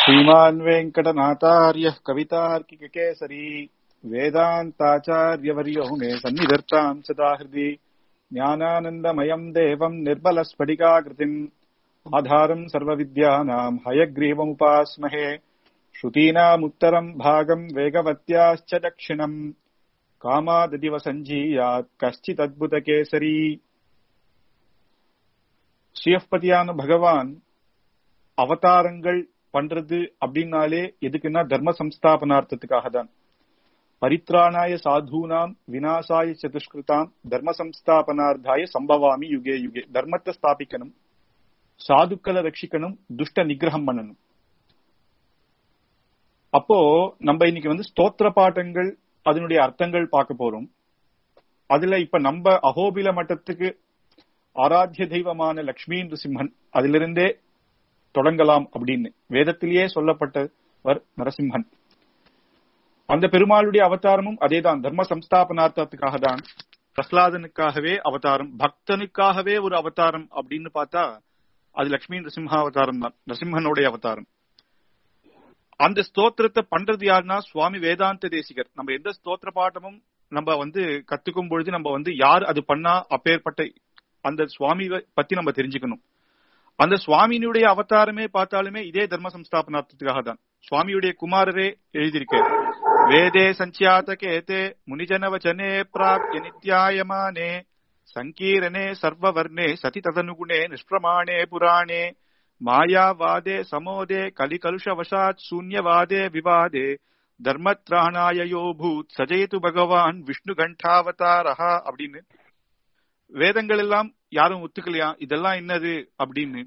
श्रीमान् वेङ्कटनाथार्यः कवितार्किककेसरी वेदान्ताचार्यवर्यो मे सन्निधत्ताम् सदाहृदि ज्ञानानन्दमयम् देवम् निर्मलस्फटिकाकृतिम् आधारम् सर्वविद्यानाम् हयग्रीवमुपास्महे श्रुतीनामुत्तरम् भागम् वेगवत्याश्च दक्षिणम् कामाददिव सञ्जीयात् कश्चिदद्भुतकेसरी ஸ்ரீயப்பதியான பகவான் அவதாரங்கள் பண்றது அப்படின்னாலே எதுக்குன்னா தர்ம சம்ஸ்தாபனார்த்தத்துக்காக தான் பரித்ராணாய சாதூனாம் வினாசாய சதுஷ்கிருதாம் தர்ம சம்ஸ்தாபனார்த்தாய சம்பவாமி யுகே யுகே தர்மத்தை ஸ்தாபிக்கணும் சாதுக்களை ரட்சிக்கணும் துஷ்ட நிகிரகம் பண்ணணும் அப்போ நம்ம இன்னைக்கு வந்து ஸ்தோத்திர பாட்டங்கள் அதனுடைய அர்த்தங்கள் பார்க்க போறோம் அதுல இப்ப நம்ம அகோபில மட்டத்துக்கு ஆராத்திய தெய்வமான லக்ஷ்மி நரசிம்மன் அதிலிருந்தே தொடங்கலாம் அப்படின்னு வேதத்திலேயே சொல்லப்பட்டவர் நரசிம்மன் அந்த பெருமாளுடைய அவதாரமும் அதேதான் தர்ம சம்ஸ்தாபனார்த்தத்துக்காக தான் பிரஹ்லாதனுக்காகவே அவதாரம் பக்தனுக்காகவே ஒரு அவதாரம் அப்படின்னு பார்த்தா அது லட்சுமி நரசிம்ஹா அவதாரம் தான் நரசிம்மனுடைய அவதாரம் அந்த ஸ்தோத்திரத்தை பண்றது யாருன்னா சுவாமி வேதாந்த தேசிகர் நம்ம எந்த ஸ்தோத்திர பாட்டமும் நம்ம வந்து கத்துக்கும் பொழுது நம்ம வந்து யார் அது பண்ணா அப்பேற்பட்ட அந்த சுவாமி பத்தி நம்ம தெரிஞ்சுக்கணும் அந்த சுவாமியினுடைய அவதாரமே பார்த்தாலுமே இதே தர்ம சம்ஸ்தாபனார்த்தத்துக்காக தான் சுவாமியுடைய குமாரரே எழுதியிருக்க வேதே சஞ்சியாத கேதே முனிஜன வச்சனே பிராப்ய நித்யாயமானே சங்கீரனே சர்வவர்ணே சதி ததனுகுணே நிஷ்பிரமாணே புராணே மாயாவாதே சமோதே கலிகலுஷவசாத் சூன்யவாதே விவாதே தர்மத்ராணாயோ பூத் சஜயது பகவான் விஷ்ணு கண்டாவதாரஹா அப்படின்னு வேதங்கள் எல்லாம் யாரும் ஒத்துக்கலையா இதெல்லாம் என்னது அப்படின்னு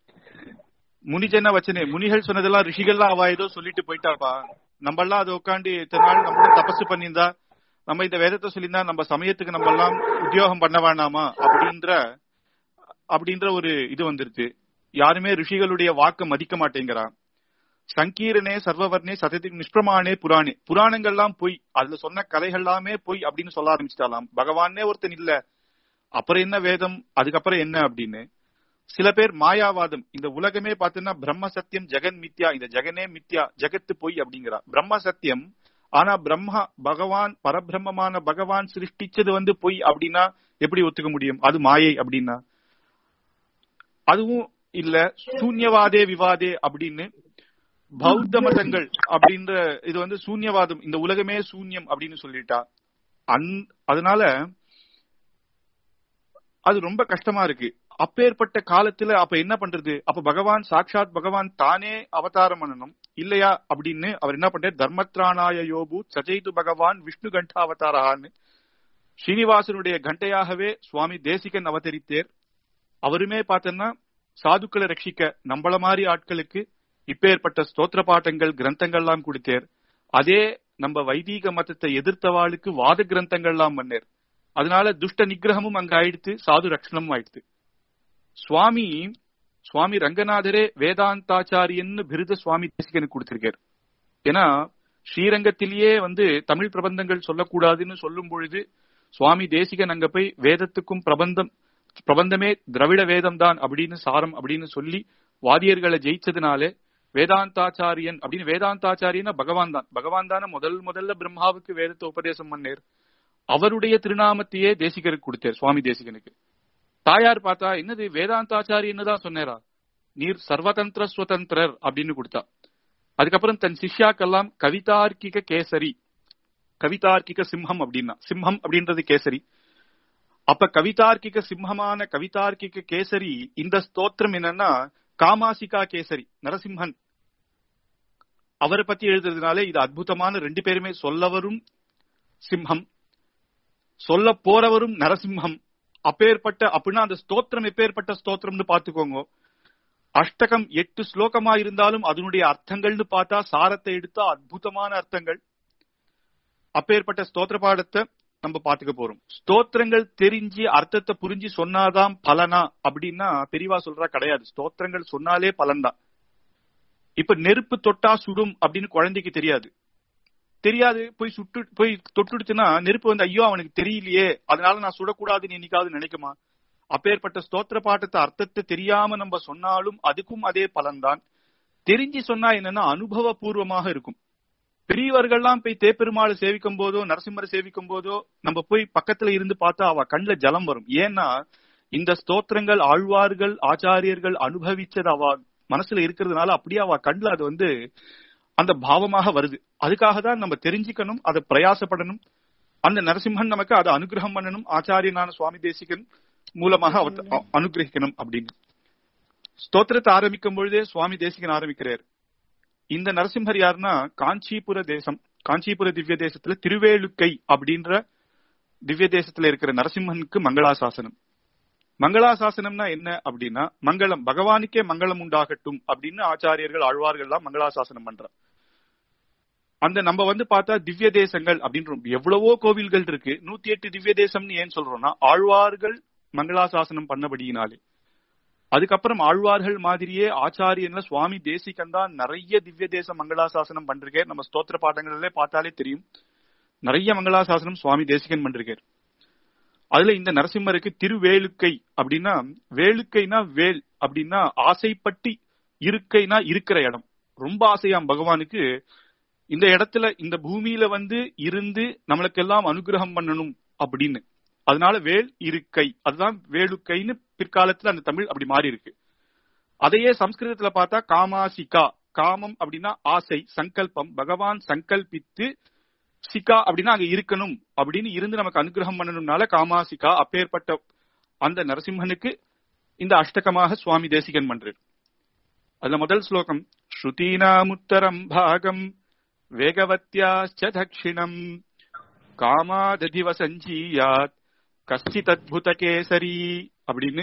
முனிஜன வச்சனே முனிகள் சொன்னதெல்லாம் ரிஷிகள்லாம் அவ ஏதோ சொல்லிட்டு போயிட்டாப்பா நம்ம எல்லாம் அதை உட்காந்து இத்தனை நாள் நம்ம தபசு பண்ணியிருந்தா நம்ம இந்த வேதத்தை சொல்லியிருந்தா நம்ம சமயத்துக்கு நம்ம எல்லாம் உத்தியோகம் பண்ண வேணாமா அப்படின்ற அப்படின்ற ஒரு இது வந்துருச்சு யாருமே ரிஷிகளுடைய வாக்க மதிக்க மாட்டேங்கிறா சங்கீரனே சர்வவர்ணே சதத்துக்கு நிஷ்பிரமானே புராணே புராணங்கள்லாம் பொய் அதுல சொன்ன கதைகள் எல்லாமே பொய் அப்படின்னு சொல்ல ஆரம்பிச்சிட்டாலாம் பகவானே ஒருத்தன் இல்ல அப்புறம் என்ன வேதம் அதுக்கப்புறம் என்ன அப்படின்னு சில பேர் மாயாவாதம் இந்த உலகமே பார்த்தீங்கன்னா பிரம்ம சத்தியம் ஜெகன் மித்யா இந்த ஜெகனே மித்யா ஜெகத்து பொய் அப்படிங்கிறா பிரம்ம சத்தியம் ஆனா பிரம்மா பகவான் பரபிரம்மமான பகவான் சிருஷ்டிச்சது வந்து பொய் அப்படின்னா எப்படி ஒத்துக்க முடியும் அது மாயை அப்படின்னா அதுவும் இல்ல சூன்யவாதே விவாதே அப்படின்னு பௌத்த மதங்கள் அப்படின்ற இது வந்து சூன்யவாதம் இந்த உலகமே சூன்யம் அப்படின்னு சொல்லிட்டா அந் அதனால அது ரொம்ப கஷ்டமா இருக்கு அப்பேற்பட்ட காலத்துல அப்ப என்ன பண்றது அப்ப பகவான் சாட்சாத் பகவான் தானே அவதாரம் பண்ணணும் இல்லையா அப்படின்னு அவர் என்ன பண்றாரு தர்மத்ராணாய யோபு சஜைது பகவான் விஷ்ணு கண்டா அவதாரான்னு ஸ்ரீனிவாசனுடைய கண்டையாகவே சுவாமி தேசிகன் அவதரித்தேர் அவருமே பார்த்தோன்னா சாதுக்களை ரட்சிக்க நம்மள மாதிரி ஆட்களுக்கு இப்பேற்பட்ட ஸ்தோத்திர பாட்டங்கள் கிரந்தங்கள்லாம் கொடுத்தேர் அதே நம்ம வைதீக மதத்தை எதிர்த்தவாளுக்கு வாத கிரந்தங்கள்லாம் பண்ணேர் அதனால துஷ்ட நிகிரகமும் அங்க ஆயிடுத்து சாது ரக்ஷணமும் ஆயிடுத்து சுவாமி சுவாமி ரங்கநாதரே வேதாந்தாச்சாரியன்னு பிருத சுவாமி தேசிகனுக்கு கொடுத்திருக்கார் ஏன்னா ஸ்ரீரங்கத்திலேயே வந்து தமிழ் பிரபந்தங்கள் சொல்லக்கூடாதுன்னு சொல்லும் பொழுது சுவாமி தேசிகன் அங்க போய் வேதத்துக்கும் பிரபந்தம் பிரபந்தமே திரவிட வேதம் தான் அப்படின்னு சாரம் அப்படின்னு சொல்லி வாதியர்களை ஜெயிச்சதுனாலே வேதாந்தாச்சாரியன் அப்படின்னு வேதாந்தாச்சாரியனா பகவான் தான் பகவான் தானே முதல் முதல்ல பிரம்மாவுக்கு வேதத்தை உபதேசம் பண்ணேர் அவருடைய திருநாமத்தையே தேசிகருக்கு கொடுத்தார் சுவாமி தேசிகனுக்கு தாயார் பார்த்தா என்னது வேதாந்தாச்சாரியன்னு தான் சொன்னேரா நீர் சர்வதந்திர சுதந்திரர் அப்படின்னு கொடுத்தா அதுக்கப்புறம் தன் சிஷ்யாக்கெல்லாம் கவிதார்க்கிக கேசரி கவிதார்க்கிக சிம்ஹம் அப்படின்னா சிம்ஹம் அப்படின்றது கேசரி அப்ப கவிதார்க்கிக சிம்மமான கவிதார்க்கிக கேசரி இந்த ஸ்தோத்திரம் என்னன்னா காமாசிகா கேசரி நரசிம்ஹன் அவரை பத்தி எழுதுறதுனால இது அற்புதமான ரெண்டு பேருமே சொல்லவரும் சிம்ஹம் சொல்ல போறவரும் நரசிம்ஹம் அப்பேற்பட்ட அப்படின்னா அந்த ஸ்தோத்திரம் எப்பேற்பட்ட ஸ்தோத்திரம்னு பாத்துக்கோங்க அஷ்டகம் எட்டு ஸ்லோகமா இருந்தாலும் அதனுடைய அர்த்தங்கள்னு பார்த்தா சாரத்தை எடுத்தா அற்புதமான அர்த்தங்கள் அப்பேற்பட்ட ஸ்தோத்திர பாடத்தை நம்ம பாத்துக்க போறோம் ஸ்தோத்திரங்கள் தெரிஞ்சு அர்த்தத்தை புரிஞ்சு சொன்னாதான் பலனா அப்படின்னா பெரியவா சொல்றா கிடையாது ஸ்தோத்திரங்கள் சொன்னாலே பலன்தான் இப்ப நெருப்பு தொட்டா சுடும் அப்படின்னு குழந்தைக்கு தெரியாது தெரியாது போய் சுட்டு போய் தொட்டுடுச்சுன்னா நெருப்பு வந்து ஐயோ அவனுக்கு தெரியலையே அதனால நான் சுடக்கூடாதுன்னு என்னைக்காவது நினைக்குமா அப்பேற்பட்ட ஸ்தோத்திர பாட்டத்தை அர்த்தத்தை தெரியாம நம்ம சொன்னாலும் அதுக்கும் அதே பலன்தான் தெரிஞ்சு சொன்னா என்னன்னா அனுபவபூர்வமாக இருக்கும் பெரியவர்கள்லாம் போய் தேப்பெருமாளை சேவிக்கும் போதோ நரசிம்மரை சேவிக்கும் போதோ நம்ம போய் பக்கத்துல இருந்து பார்த்தா அவ கண்ணுல ஜலம் வரும் ஏன்னா இந்த ஸ்தோத்திரங்கள் ஆழ்வார்கள் ஆச்சாரியர்கள் அனுபவிச்சது அவ மனசுல இருக்கிறதுனால அப்படியே அவ கண்ணுல அது வந்து அந்த பாவமாக வருது அதுக்காக தான் நம்ம தெரிஞ்சுக்கணும் அதை பிரயாசப்படணும் அந்த நரசிம்மன் நமக்கு அதை அனுகிரகம் பண்ணணும் ஆச்சாரியனான சுவாமி தேசிகன் மூலமாக அவர் அனுகிரகிக்கணும் அப்படின்னு ஸ்தோத்திரத்தை ஆரம்பிக்கும் பொழுதே சுவாமி தேசிகன் ஆரம்பிக்கிறார் இந்த நரசிம்மர் யாருன்னா காஞ்சிபுர தேசம் காஞ்சிபுர திவ்ய தேசத்துல திருவேலுக்கை அப்படின்ற திவ்ய தேசத்துல இருக்கிற நரசிம்மனுக்கு மங்களாசாசனம் மங்களாசாசனம்னா என்ன அப்படின்னா மங்களம் பகவானுக்கே மங்களம் உண்டாகட்டும் அப்படின்னு ஆச்சாரியர்கள் ஆழ்வார்கள்லாம் மங்களாசாசனம் பண்ற அந்த நம்ம வந்து பார்த்தா திவ்ய தேசங்கள் அப்படின்ற எவ்வளவோ கோவில்கள் இருக்கு நூத்தி எட்டு திவ்ய தேசம்னு ஏன் சொல்றோம்னா ஆழ்வார்கள் மங்களாசாசனம் பண்ணபடியினாலே அதுக்கப்புறம் ஆழ்வார்கள் மாதிரியே ஆச்சாரியன்ல சுவாமி தேசிகன் தான் நிறைய திவ்ய தேச மங்களாசாசனம் பண்றீங்க நம்ம ஸ்தோத்திர பாடங்கள்ல பார்த்தாலே தெரியும் நிறைய மங்களாசாசனம் சுவாமி தேசிகன் பண்றீங்க அதுல இந்த நரசிம்மருக்கு திருவேலுக்கை அப்படின்னா வேலுக்கைனா வேல் அப்படின்னா ஆசைப்பட்டு இருக்கைனா இருக்கிற இடம் ரொம்ப ஆசையாம் பகவானுக்கு இந்த இடத்துல இந்த பூமியில வந்து இருந்து நம்மளுக்கு எல்லாம் அனுகிரகம் பண்ணணும் அப்படின்னு அதனால வேல் இருக்கை அதுதான் வேலுக்கைன்னு பிற்காலத்துல அந்த தமிழ் அப்படி மாறி இருக்கு அதையே சம்ஸ்கிருதத்துல பார்த்தா காமாசிகா காமம் அப்படின்னா ஆசை சங்கல்பம் பகவான் சங்கல்பித்து சிகா அப்படின்னா அங்க இருக்கணும் அப்படின்னு இருந்து நமக்கு அனுகிரகம் பண்ணணும்னால காமாசிகா அப்பேற்பட்ட அந்த நரசிம்மனுக்கு இந்த அஷ்டகமாக சுவாமி தேசிகன் பண்றார் அதுல முதல் ஸ்லோகம் ஸ்ருதீனாமுத்தரம் பாகம் வேகவத்யாச்ச தட்சிணம் காமாததிவ சஞ்சீயாத் கஷ்டித் அத்புத கேசரி அப்படின்னு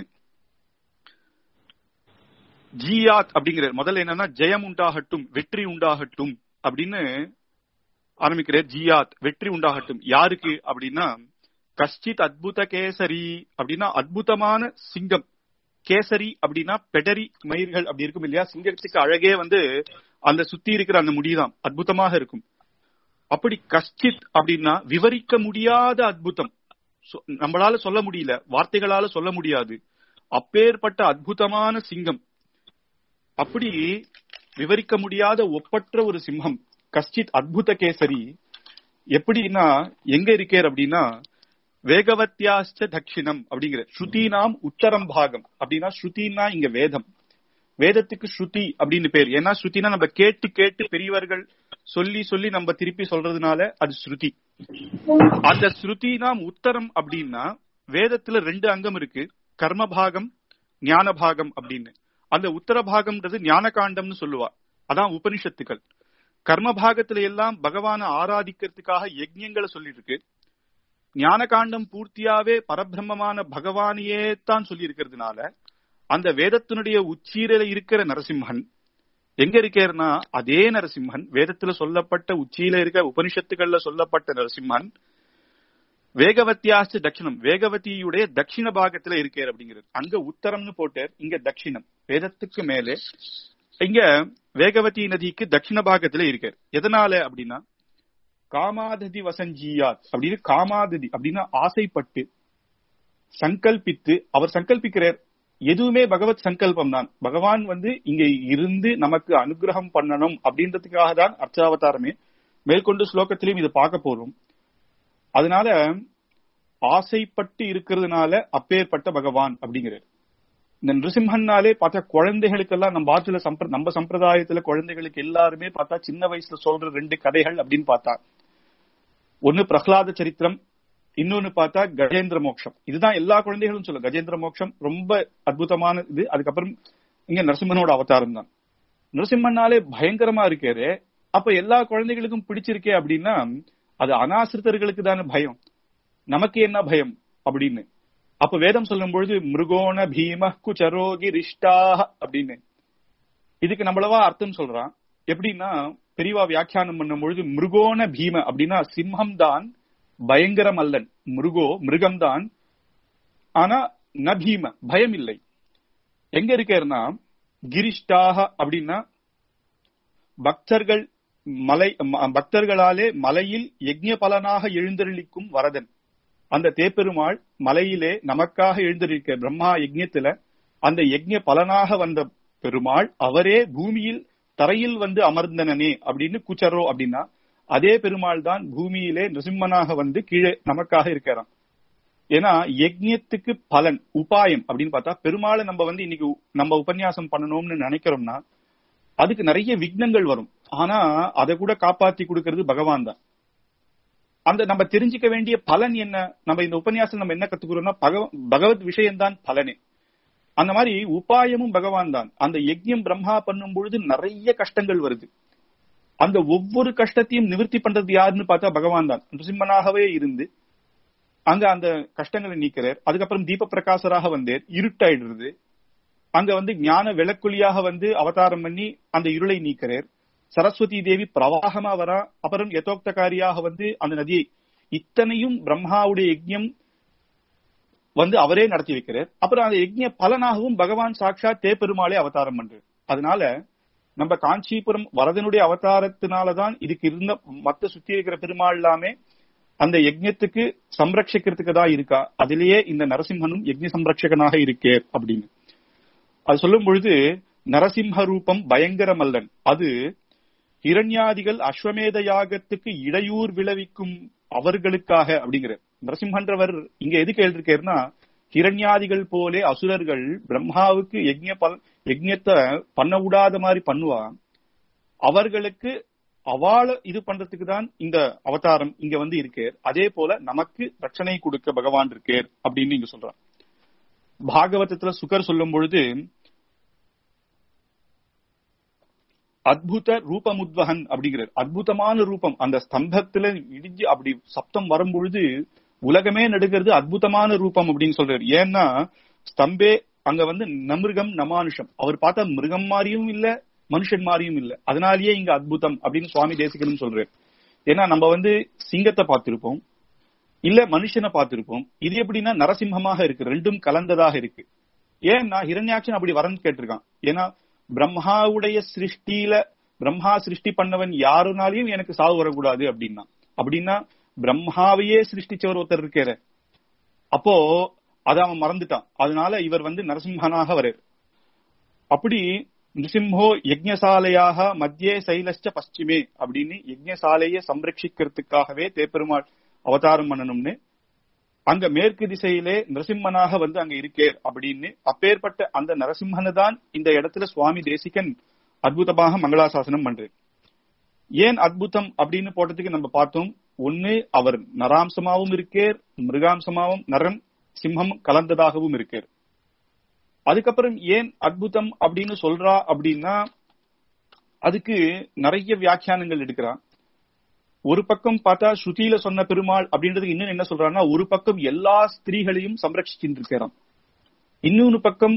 ஜியாத் அப்படிங்கிற முதல்ல என்னன்னா ஜெயம் உண்டாகட்டும் வெற்றி உண்டாகட்டும் அப்படின்னு ஆரம்பிக்கிற ஜியாத் வெற்றி உண்டாகட்டும் யாருக்கு அப்படின்னா கஷ்டித் அத்புத கேசரி அப்படின்னா அத்புதமான சிங்கம் கேசரி அப்படின்னா பெடரி மயிர்கள் அப்படி இருக்கும் இல்லையா சிங்கத்துக்கு அழகே வந்து அந்த சுத்தி இருக்கிற அந்த முடிதான் அற்புதமாக இருக்கும் அப்படி கஷ்டித் அப்படின்னா விவரிக்க முடியாத அத்புதம் நம்மளால சொல்ல முடியல வார்த்தைகளால சொல்ல முடியாது அப்பேற்பட்ட அற்புதமான சிங்கம் அப்படி விவரிக்க முடியாத ஒப்பற்ற ஒரு சிம்மம் கஷ்டித் அத்புத கேசரி எப்படின்னா எங்க இருக்கேர் அப்படின்னா வேகவத்தியாச்ச தட்சிணம் அப்படிங்கிற ஸ்ருதினாம் உத்தரம் பாகம் அப்படின்னா ஸ்ருதினா இங்க வேதம் வேதத்துக்கு ஸ்ருதி அப்படின்னு பேர் ஏன்னா ஸ்ருதினா நம்ம கேட்டு கேட்டு பெரியவர்கள் சொல்லி சொல்லி நம்ம திருப்பி சொல்றதுனால அது ஸ்ருதி அந்த ஸ்ருதி நாம் உத்தரம் அப்படின்னா வேதத்துல ரெண்டு அங்கம் இருக்கு கர்ம பாகம் ஞான பாகம் அப்படின்னு அந்த உத்தர பாகம்ன்றது ஞான காண்டம்னு சொல்லுவா அதான் உபனிஷத்துக்கள் கர்ம பாகத்துல எல்லாம் பகவான ஆராதிக்கிறதுக்காக யஜ்யங்களை சொல்லிட்டு இருக்கு ஞான காண்டம் பூர்த்தியாவே பரபிரம்மமான பகவானையே தான் சொல்லி இருக்கிறதுனால அந்த வேதத்தினுடைய உச்சீரில இருக்கிற நரசிம்மன் எங்க இருக்கேன்னா அதே நரசிம்மன் வேதத்துல சொல்லப்பட்ட உச்சியில இருக்க உபனிஷத்துகள்ல சொல்லப்பட்ட நரசிம்மன் வேகவத்தியாச்சு தட்சிணம் வேகவதியுடைய தட்சிண பாகத்துல இருக்கார் அப்படிங்கிறது அங்க உத்தரம்னு போட்டார் இங்க தட்சிணம் வேதத்துக்கு மேலே இங்க வேகவதி நதிக்கு தட்சிண பாகத்துல இருக்கார் எதனால அப்படின்னா காமாததி வசஞ்சியாத் அப்படின்னு காமாததி அப்படின்னா ஆசைப்பட்டு சங்கல்பித்து அவர் சங்கல்பிக்கிறார் எதுவுமே பகவத் சங்கல்பம் தான் பகவான் வந்து இங்க இருந்து நமக்கு அனுகிரகம் பண்ணணும் அப்படின்றதுக்காக தான் அர்ச்சாவதாரமே மேற்கொண்டு ஸ்லோகத்திலையும் இது பார்க்க போறோம் அதனால ஆசைப்பட்டு இருக்கிறதுனால அப்பேற்பட்ட பகவான் அப்படிங்கிறார் இந்த நிருசிம்ஹன்னாலே பார்த்தா குழந்தைகளுக்கெல்லாம் நம்ம ஆற்றுல சம்பிர நம்ம சம்பிரதாயத்துல குழந்தைகளுக்கு எல்லாருமே பார்த்தா சின்ன வயசுல சொல்ற ரெண்டு கதைகள் அப்படின்னு பார்த்தா ஒன்னு பிரகலாத சரித்திரம் இன்னொன்னு பார்த்தா கஜேந்திர மோட்சம் இதுதான் எல்லா குழந்தைகளும் சொல்ல கஜேந்திர மோட்சம் ரொம்ப அற்புதமான இது அதுக்கப்புறம் இங்க நரசிம்மனோட அவதாரம் தான் நரசிம்மன்னாலே பயங்கரமா இருக்காரு அப்ப எல்லா குழந்தைகளுக்கும் பிடிச்சிருக்கே அப்படின்னா அது அனாசிரித்தர்களுக்கு தானே பயம் நமக்கு என்ன பயம் அப்படின்னு அப்ப வேதம் சொல்லும் பொழுது மிருகோண பீம குச்சரோகி ரிஷ்டாக அப்படின்னு இதுக்கு நம்மளவா அர்த்தம் சொல்றான் எப்படின்னா பெரியவா வியாக்கியானம் பண்ணும் பொழுது மிருகோண பீம அப்படின்னா சிம்மம் தான் பயங்கரம் அல்லன் மிருகோ மிருகம்தான் ஆனா ந பீம பயம் இல்லை எங்க இருக்காருன்னா கிரிஷ்டாக அப்படின்னா பக்தர்கள் மலை பக்தர்களாலே மலையில் யஜ்ய பலனாக எழுந்தருளிக்கும் வரதன் அந்த தேப்பெருமாள் மலையிலே நமக்காக எழுந்திருக்க பிரம்மா யஜ்யத்துல அந்த யஜ்ய பலனாக வந்த பெருமாள் அவரே பூமியில் தரையில் வந்து அமர்ந்தனனே அப்படின்னு கூச்சரோ அப்படின்னா அதே பெருமாள் தான் பூமியிலே நிருசிம்மனாக வந்து கீழே நமக்காக இருக்கிறான் ஏன்னா யஜ்யத்துக்கு பலன் உபாயம் அப்படின்னு பார்த்தா பெருமாளை நம்ம வந்து இன்னைக்கு நம்ம உபன்யாசம் பண்ணணும்னு நினைக்கிறோம்னா அதுக்கு நிறைய விக்னங்கள் வரும் ஆனா அதை கூட காப்பாத்தி கொடுக்கிறது பகவான் தான் அந்த நம்ம தெரிஞ்சுக்க வேண்டிய பலன் என்ன நம்ம இந்த உபன்யாசம் நம்ம என்ன கத்துக்கிறோம்னா பகவத் விஷயம்தான் பலனே அந்த மாதிரி உபாயமும் பகவான் தான் அந்த யஜ்யம் பிரம்மா பண்ணும் பொழுது நிறைய கஷ்டங்கள் வருது அந்த ஒவ்வொரு கஷ்டத்தையும் நிவர்த்தி பண்றது யாருன்னு பார்த்தா பகவான் தான் நிருசிம்மனாகவே இருந்து அங்க அந்த கஷ்டங்களை நீக்கிறார் அதுக்கப்புறம் தீப பிரகாசராக வந்தேர் இருட்டாயிடுறது அங்க வந்து ஞான விளக்குலியாக வந்து அவதாரம் பண்ணி அந்த இருளை நீக்கிறார் சரஸ்வதி தேவி பிரவாகமா வரா அப்புறம் யதோக்தகாரியாக வந்து அந்த நதியை இத்தனையும் பிரம்மாவுடைய யஜ்யம் வந்து அவரே நடத்தி வைக்கிறார் அப்புறம் அந்த யஜ்ய பலனாகவும் பகவான் சாட்சாத் தேப்பெருமாளே அவதாரம் பண்றார் அதனால நம்ம காஞ்சிபுரம் வரதனுடைய அவதாரத்தினாலதான் இதுக்கு இருந்த மத்த சுத்தி இருக்கிற பெருமாள் எல்லாமே அந்த யஜ்யத்துக்கு சம்ரட்சிக்கிறதுக்கு தான் இருக்கா அதிலேயே இந்த நரசிம்மனும் யஜ்ய சம்ரட்சகனாக இருக்கே அப்படின்னு அது சொல்லும் பொழுது நரசிம்ம ரூபம் பயங்கரமல்லன் அது இரண்யாதிகள் அஸ்வமேத யாகத்துக்கு இடையூர் விளைவிக்கும் அவர்களுக்காக அப்படிங்கிற நரசிம்மன்றவர் இங்க எதுக்கு எழுதிருக்காருன்னா ஹிரண்யாதிகள் போலே அசுரர்கள் பிரம்மாவுக்கு யஜ்ய பல் யஜ்யத்தை பண்ண விடாத மாதிரி பண்ணுவா அவர்களுக்கு அவாள இது பண்றதுக்கு தான் இந்த அவதாரம் இங்க வந்து இருக்கேர் அதே போல நமக்கு ரட்சணை கொடுக்க பகவான் இருக்கேர் அப்படின்னு இங்க சொல்றான் பாகவதத்துல சுகர் சொல்லும் பொழுது அத்புத ரூபமுத்வகன் அப்படிங்கிறார் அற்புதமான ரூபம் அந்த ஸ்தம்பத்துல இடிஞ்சு அப்படி சப்தம் வரும் பொழுது உலகமே நடுங்கிறது அற்புதமான ரூபம் அப்படின்னு சொல்றாரு ஏன்னா ஸ்தம்பே அங்க வந்து நமிருகம் நமானுஷம் அவர் பார்த்தா மிருகம் மாதிரியும் இல்ல மனுஷன் மாதிரியும் இல்ல அதனாலேயே இங்க அத்புதம் அப்படின்னு சுவாமி தேசிகனும் சொல்றாரு ஏன்னா நம்ம வந்து சிங்கத்தை பார்த்திருப்போம் இல்ல மனுஷனை பார்த்திருப்போம் இது எப்படின்னா நரசிம்மமாக இருக்கு ரெண்டும் கலந்ததாக இருக்கு ஏன்னா ஹிரண்யாட்சன் அப்படி வரன்னு கேட்டிருக்கான் ஏன்னா பிரம்மாவுடைய சிருஷ்டியில பிரம்மா சிருஷ்டி பண்ணவன் யாருனாலையும் எனக்கு சாவு வரக்கூடாது அப்படின்னா அப்படின்னா பிரம்மாவையே சிருஷ்டிச்சவர் ஒருத்தர் இருக்காரு அப்போ அதை அவன் மறந்துட்டான் அதனால இவர் வந்து நரசிம்மனாக வராரு அப்படி நிருசிம்ஹோ யஜ்ஞசாலையாக மத்தியே சைலஸ்ட பশ্চিமே அப்படின்னு யஜ்ஞசாலையை சம்ரட்சிக்கிறதுக்காகவே தேப்பெருமாள் அவதாரம் பண்ணணும்னு அங்க மேற்கு திசையிலே நரசிம்மனாக வந்து அங்க இருக்கேர் அப்படின்னு அப்பேற்பட்ட அந்த நரசிம்மனு தான் இந்த இடத்துல சுவாமி தேசிகன் அற்புதமாக மங்களாசாசனம் பண்றாரு ஏன் அத்புதம் அப்படின்னு போட்டதுக்கு நம்ம பார்த்தோம் ஒண்ணு அவர் நராம்சமாவும் இருக்கேர் மிருகாம்சமாவும் நரம் சிம்மம் கலந்ததாகவும் இருக்கார் அதுக்கப்புறம் ஏன் அத்புதம் அப்படின்னு சொல்றா அப்படின்னா அதுக்கு நிறைய வியாக்கியானங்கள் எடுக்கிறான் ஒரு பக்கம் பார்த்தா ஸ்ருதியில சொன்ன பெருமாள் அப்படின்றதுக்கு இன்னும் என்ன சொல்றான்னா ஒரு பக்கம் எல்லா ஸ்திரீகளையும் சம்ரட்சிச்சுட்டு இருக்கிறான் இன்னொன்னு பக்கம்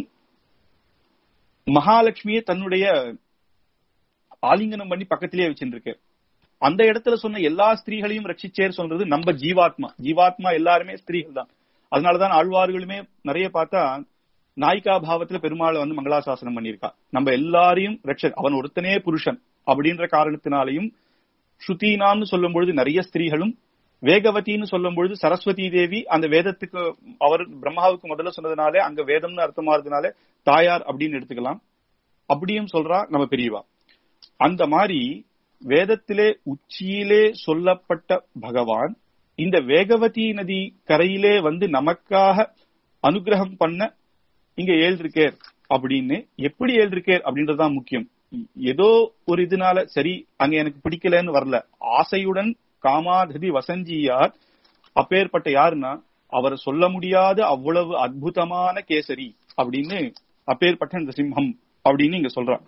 மகாலட்சுமியை தன்னுடைய ஆலிங்கனம் பண்ணி பக்கத்திலேயே வச்சுருக்கு அந்த இடத்துல சொன்ன எல்லா ஸ்திரீகளையும் ரட்சிச்சேர் சொல்றது நம்ம ஜீவாத்மா ஜீவாத்மா எல்லாருமே ஸ்திரீகள் தான் அதனாலதான் ஆழ்வார்களுமே நிறைய பார்த்தா நாயிகா பாவத்துல பெருமாளை வந்து மங்களாசாசனம் பண்ணியிருக்கா நம்ம எல்லாரையும் ரட்ச அவன் ஒருத்தனே புருஷன் அப்படின்ற காரணத்தினாலையும் ஸ்ருதீனான்னு சொல்லும் பொழுது நிறைய ஸ்திரீகளும் வேகவதின்னு சொல்லும் பொழுது சரஸ்வதி தேவி அந்த வேதத்துக்கு அவர் பிரம்மாவுக்கு முதல்ல சொன்னதுனாலே அங்க வேதம்னு அர்த்தமாறதுனால தாயார் அப்படின்னு எடுத்துக்கலாம் அப்படியும் சொல்றா நம்ம பெரியவா அந்த மாதிரி வேதத்திலே உச்சியிலே சொல்லப்பட்ட பகவான் இந்த வேகவதி நதி கரையிலே வந்து நமக்காக அனுகிரகம் பண்ண இங்க ஏழ்ருக்கேர் அப்படின்னு எப்படி ஏழ்ருக்கேர் அப்படின்றதுதான் முக்கியம் ஏதோ ஒரு இதனால சரி அங்க எனக்கு பிடிக்கலன்னு வரல ஆசையுடன் காமாததி வசஞ்சியார் அப்பேற்பட்ட யாருன்னா அவர் சொல்ல முடியாத அவ்வளவு அற்புதமான கேசரி அப்படின்னு அப்பேற்பட்ட இந்த சிம்மம் அப்படின்னு இங்க சொல்றான்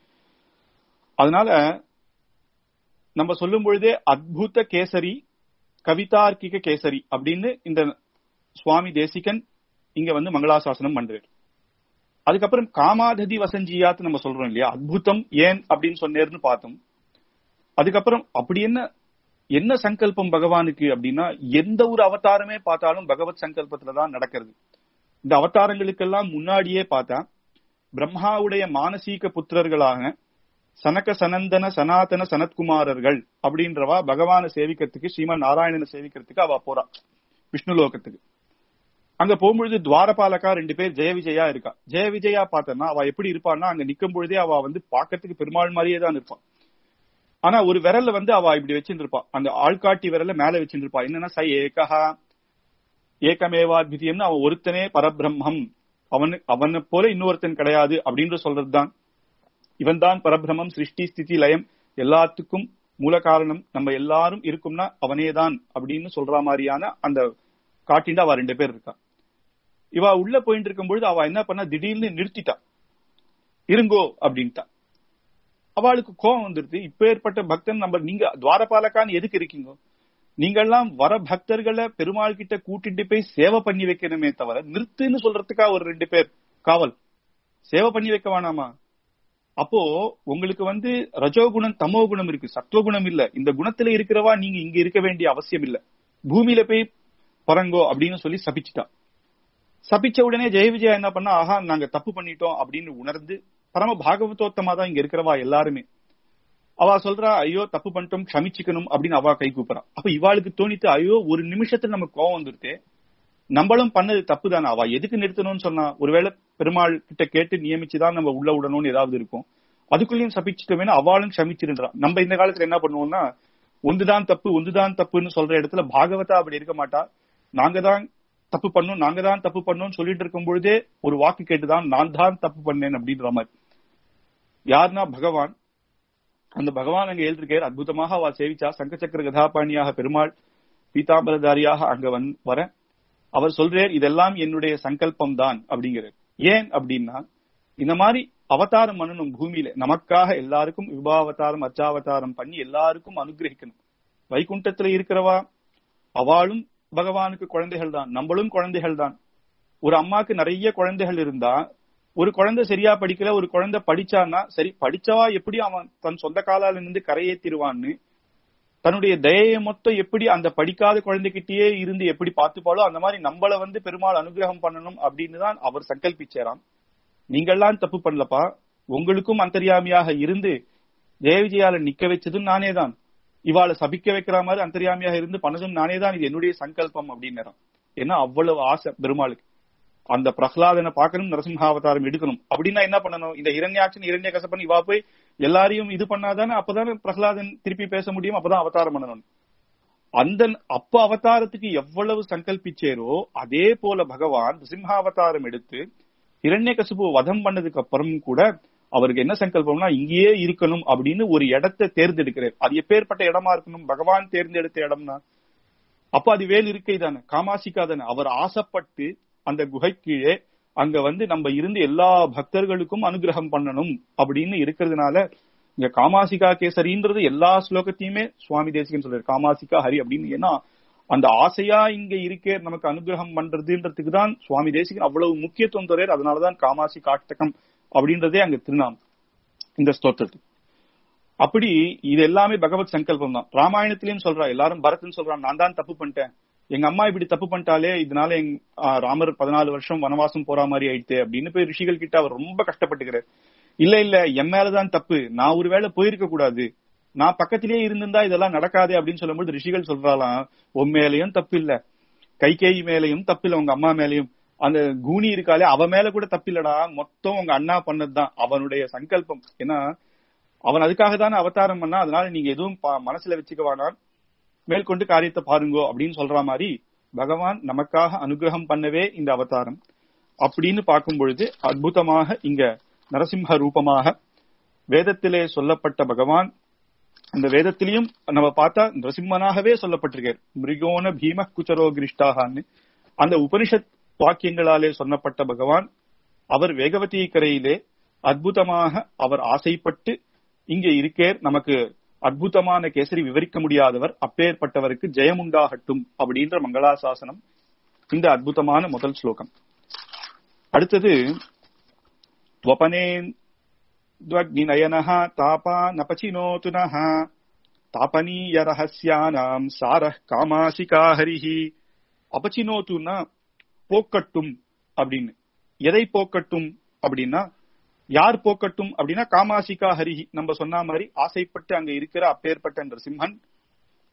அதனால நம்ம சொல்லும் பொழுதே அத்புத கேசரி கவிதார்க்கிக கேசரி அப்படின்னு இந்த சுவாமி தேசிகன் இங்க வந்து மங்களாசாசனம் பண்றாரு அதுக்கப்புறம் காமாததி வசஞ்சியாத் நம்ம சொல்றோம் இல்லையா அத்புதம் ஏன் அப்படின்னு சொன்னேர்னு பார்த்தோம் அதுக்கப்புறம் அப்படி என்ன என்ன சங்கல்பம் பகவானுக்கு அப்படின்னா எந்த ஒரு அவதாரமே பார்த்தாலும் பகவத் சங்கல்பத்துலதான் நடக்கிறது இந்த அவதாரங்களுக்கெல்லாம் முன்னாடியே பார்த்தா பிரம்மாவுடைய மானசீக புத்திரர்களாக சனக சனந்தன சனாதன சனத்குமாரர்கள் அப்படின்றவா பகவான சேவிக்கிறதுக்கு ஸ்ரீமன் நாராயணனை சேவிக்கிறதுக்கு அவ போறா விஷ்ணு லோகத்துக்கு அங்க போகும்பொழுது துவாரபாலகா ரெண்டு பேர் ஜெய விஜயா இருக்கா ஜெய விஜயா பார்த்தனா அவ எப்படி இருப்பான்னா அங்க நிக்கும் பொழுதே அவ வந்து பாக்கிறதுக்கு பெருமாள் மாதிரியே தான் இருப்பான் ஆனா ஒரு விரல்ல வந்து அவ இப்படி வச்சிருப்பா அந்த ஆள்காட்டி விரல்ல மேல வச்சிருப்பா என்னன்னா சை ஏகஹா ஏகமேவாத்விதியம்னு அவன் ஒருத்தனே பரபிரம்மம் அவனு அவனை போல இன்னொருத்தன் கிடையாது அப்படின்னு சொல்றதுதான் இவன் தான் பரபிரமம் சிருஷ்டி ஸ்திதி லயம் எல்லாத்துக்கும் மூல காரணம் நம்ம எல்லாரும் இருக்கும்னா அவனே தான் அப்படின்னு சொல்ற மாதிரியான அந்த காட்டிண்டு அவ ரெண்டு பேர் இருக்கா இவ உள்ள போயிட்டு இருக்கும் பொழுது அவ என்ன பண்ணா திடீர்னு நிறுத்திட்டா இருங்கோ அப்படின்ட்டா அவளுக்கு கோபம் வந்துருது இப்ப ஏற்பட்ட பக்தன் நம்ம நீங்க துவாரபாலக்கான்னு எதுக்கு இருக்கீங்க நீங்கெல்லாம் வர பக்தர்களை பெருமாள் கிட்ட கூட்டிட்டு போய் சேவை பண்ணி வைக்கணுமே தவிர நிறுத்துன்னு சொல்றதுக்கா ஒரு ரெண்டு பேர் காவல் சேவை பண்ணி வைக்க வேணாமா அப்போ உங்களுக்கு வந்து ரஜோகுணம் தமோ குணம் இருக்கு சத்துவகுணம் இல்ல இந்த குணத்துல இருக்கிறவா நீங்க இங்க இருக்க வேண்டிய அவசியம் இல்ல பூமியில போய் பறங்கோ அப்படின்னு சொல்லி சபிச்சுட்டான் சபிச்ச உடனே ஜெய விஜயா என்ன பண்ணா ஆஹா நாங்க தப்பு பண்ணிட்டோம் அப்படின்னு உணர்ந்து பரம பாகவதோத்தமா தான் இங்க இருக்கிறவா எல்லாருமே அவ சொல்றா ஐயோ தப்பு பண்ணிட்டோம் க்ஷமிச்சுக்கணும் அப்படின்னு அவ கை கூப்பிடறா அப்ப இவாளுக்கு தோணித்து ஐயோ ஒரு நிமிஷத்துல நமக்கு கோவம் வந்துருத்தே நம்மளும் பண்ணது தப்பு தானே அவ எதுக்கு நிறுத்தணும்னு சொன்னா ஒருவேளை பெருமாள் கிட்ட கேட்டு நியமிச்சுதான் நம்ம உள்ள விடணும்னு ஏதாவது இருக்கும் அதுக்குள்ளயும் சபிச்சுட்டோமே அவளும் க்ஷமிச்சிருன்றா நம்ம இந்த காலத்துல என்ன பண்ணுவோம்னா ஒன்றுதான் தப்பு ஒன்றுதான் தப்புன்னு சொல்ற இடத்துல பாகவதா அப்படி இருக்க மாட்டா நாங்க தான் தப்பு பண்ணும் நாங்க தான் தப்பு பண்ணோம்னு சொல்லிட்டு இருக்கும் பொழுதே ஒரு வாக்கு கேட்டுதான் நான் தான் தப்பு பண்ணேன் அப்படின்ற மாதிரி யாருன்னா பகவான் அந்த பகவான் அங்க எழுதிருக்கார் அற்புதமாக அவ சேவிச்சா சங்கச்சக்கர கதாபாணியாக பெருமாள் பீதாம்பரதாரியாக அங்க வந் வர அவர் சொல்றார் இதெல்லாம் என்னுடைய சங்கல்பம் தான் அப்படிங்கிறார் ஏன் அப்படின்னா இந்த மாதிரி அவதாரம் பண்ணணும் பூமியில நமக்காக எல்லாருக்கும் விபாவதாரம் அச்சாவதாரம் பண்ணி எல்லாருக்கும் அனுகிரகிக்கணும் வைகுண்டத்துல இருக்கிறவா அவளும் பகவானுக்கு குழந்தைகள் தான் நம்மளும் குழந்தைகள் தான் ஒரு அம்மாக்கு நிறைய குழந்தைகள் இருந்தா ஒரு குழந்தை சரியா படிக்கல ஒரு குழந்தை படிச்சான்னா சரி படிச்சவா எப்படி அவன் தன் சொந்த காலால இருந்து கரையேத்திருவான்னு தன்னுடைய தயையை மொத்தம் எப்படி அந்த படிக்காத குழந்தைகிட்டயே இருந்து எப்படி பார்த்துப்பாளோ அந்த மாதிரி நம்மள வந்து பெருமாள் அனுகிரகம் பண்ணணும் அப்படின்னு தான் அவர் சங்கல்பிச்சாராம் நீங்கள்லாம் தப்பு பண்ணலப்பா உங்களுக்கும் அந்தரியாமியாக இருந்து ஜெயவிஜயால நிக்க வச்சதும் நானே தான் இவாளை சபிக்க வைக்கிற மாதிரி அந்தரியாமியாக இருந்து பண்ணதும் நானே தான் இது என்னுடைய சங்கல்பம் அப்படின்னு ஏன்னா அவ்வளவு ஆசை பெருமாளுக்கு அந்த பிரகலாதனை பார்க்கணும் நரசிம்ஹாவதாரம் எடுக்கணும் அப்படின்னா என்ன பண்ணணும் இந்த இரண்யாட்சன் இரண்ய கசப்பன் இவா போய் எல்லாரையும் இது பண்ணாதானே அப்பதானே பிரகலாதன் திருப்பி பேச முடியும் அப்பதான் அவதாரம் பண்ணணும் அந்த அப்ப அவதாரத்துக்கு எவ்வளவு சங்கல்பிச்சேரோ அதே போல பகவான் சிம்ஹாவதாரம் எடுத்து இரண்ய கசுப்பு வதம் பண்ணதுக்கு அப்புறம் கூட அவருக்கு என்ன சங்கல்பம்னா இங்கேயே இருக்கணும் அப்படின்னு ஒரு இடத்தை தேர்ந்தெடுக்கிறார் அது எப்பேற்பட்ட இடமா இருக்கணும் பகவான் தேர்ந்தெடுத்த இடம்னா அப்ப அது வேல் இருக்கை தானே காமாசிக்கா தானே அவர் ஆசைப்பட்டு அந்த குகை கீழே அங்க வந்து நம்ம இருந்து எல்லா பக்தர்களுக்கும் அனுகிரகம் பண்ணணும் அப்படின்னு இருக்கிறதுனால இங்க காமாசிகா கேசரின்றது எல்லா ஸ்லோகத்தையுமே சுவாமி தேசிகன் சொல்றாரு காமாசிகா ஹரி அப்படின்னு ஏன்னா அந்த ஆசையா இங்க இருக்கே நமக்கு அனுகிரகம் பண்றதுன்றதுக்கு தான் சுவாமி தேசிகன் அவ்வளவு முக்கியத்துவம் தர்றார் அதனாலதான் காமாசி காட்டகம் அப்படின்றதே அங்க திருநாம் இந்த ஸ்தோத்திரத்துக்கு அப்படி இது எல்லாமே பகவத் சங்கல்பம் தான் ராமாயணத்திலயும் சொல்றா எல்லாரும் பரத்னு சொல்றான் நான் தான் தப்பு பண்ணிட்டேன் எங்க அம்மா இப்படி தப்பு பண்ணிட்டாலே இதனால எங் ராமர் பதினாலு வருஷம் வனவாசம் போற மாதிரி ஆயிடுச்சு அப்படின்னு போய் ரிஷிகள் கிட்ட அவர் ரொம்ப கஷ்டப்பட்டுக்கிறார் இல்ல இல்ல என் மேலதான் தப்பு நான் ஒருவேளை போயிருக்க கூடாது நான் பக்கத்திலேயே இருந்திருந்தா இதெல்லாம் நடக்காதே அப்படின்னு சொல்லும்போது ரிஷிகள் சொல்றாலாம் உன் மேலையும் தப்பு இல்ல கைகேயி மேலையும் தப்பு இல்ல உங்க அம்மா மேலையும் அந்த கூனி இருக்காளே அவ மேல கூட தப்பில்லடா மொத்தம் உங்க அண்ணா பண்ணதுதான் அவனுடைய சங்கல்பம் ஏன்னா அவன் அதுக்காக தானே அவதாரம் பண்ணா அதனால நீங்க எதுவும் மனசுல வச்சுக்க வேணாம் மேற்கொண்டு காரியத்தை பாருங்கோ அப்படின்னு சொல்ற மாதிரி பகவான் நமக்காக அனுகிரகம் பண்ணவே இந்த அவதாரம் அப்படின்னு பார்க்கும் பொழுது அற்புதமாக இங்க நரசிம்ம ரூபமாக வேதத்திலே சொல்லப்பட்ட பகவான் இந்த வேதத்திலையும் நம்ம பார்த்தா நரசிம்மனாகவே சொல்லப்பட்டிருக்கார் மிருகோன பீம குச்சரோ கிரிஷ்டாகான்னு அந்த உபனிஷத் வாக்கியங்களாலே சொன்னப்பட்ட பகவான் அவர் வேகவதி கரையிலே அற்புதமாக அவர் ஆசைப்பட்டு இங்கே இருக்கேர் நமக்கு அற்புதமான கேசரி விவரிக்க முடியாதவர் அப்பேற்பட்டவருக்கு ஜெயம் உண்டாகட்டும் அப்படின்ற மங்களாசாசனம் இந்த அற்புதமான முதல் ஸ்லோகம் அடுத்தது துவபனேந்த்வக்னிநயனः தாபா நபச்சினோதுனः தாபனீய ரகசியானாம் சாரः காமாசிகா ஹரிஹி அபச்சினோத்துனா போக்கட்டும் அப்படின்னு எதை போக்கட்டும் அப்படின்னா யார் போக்கட்டும் அப்படின்னா காமாசிகா ஹரிஹி நம்ம சொன்ன மாதிரி ஆசைப்பட்டு அங்க இருக்கிற அப்பேற்பட்ட சிம்மன்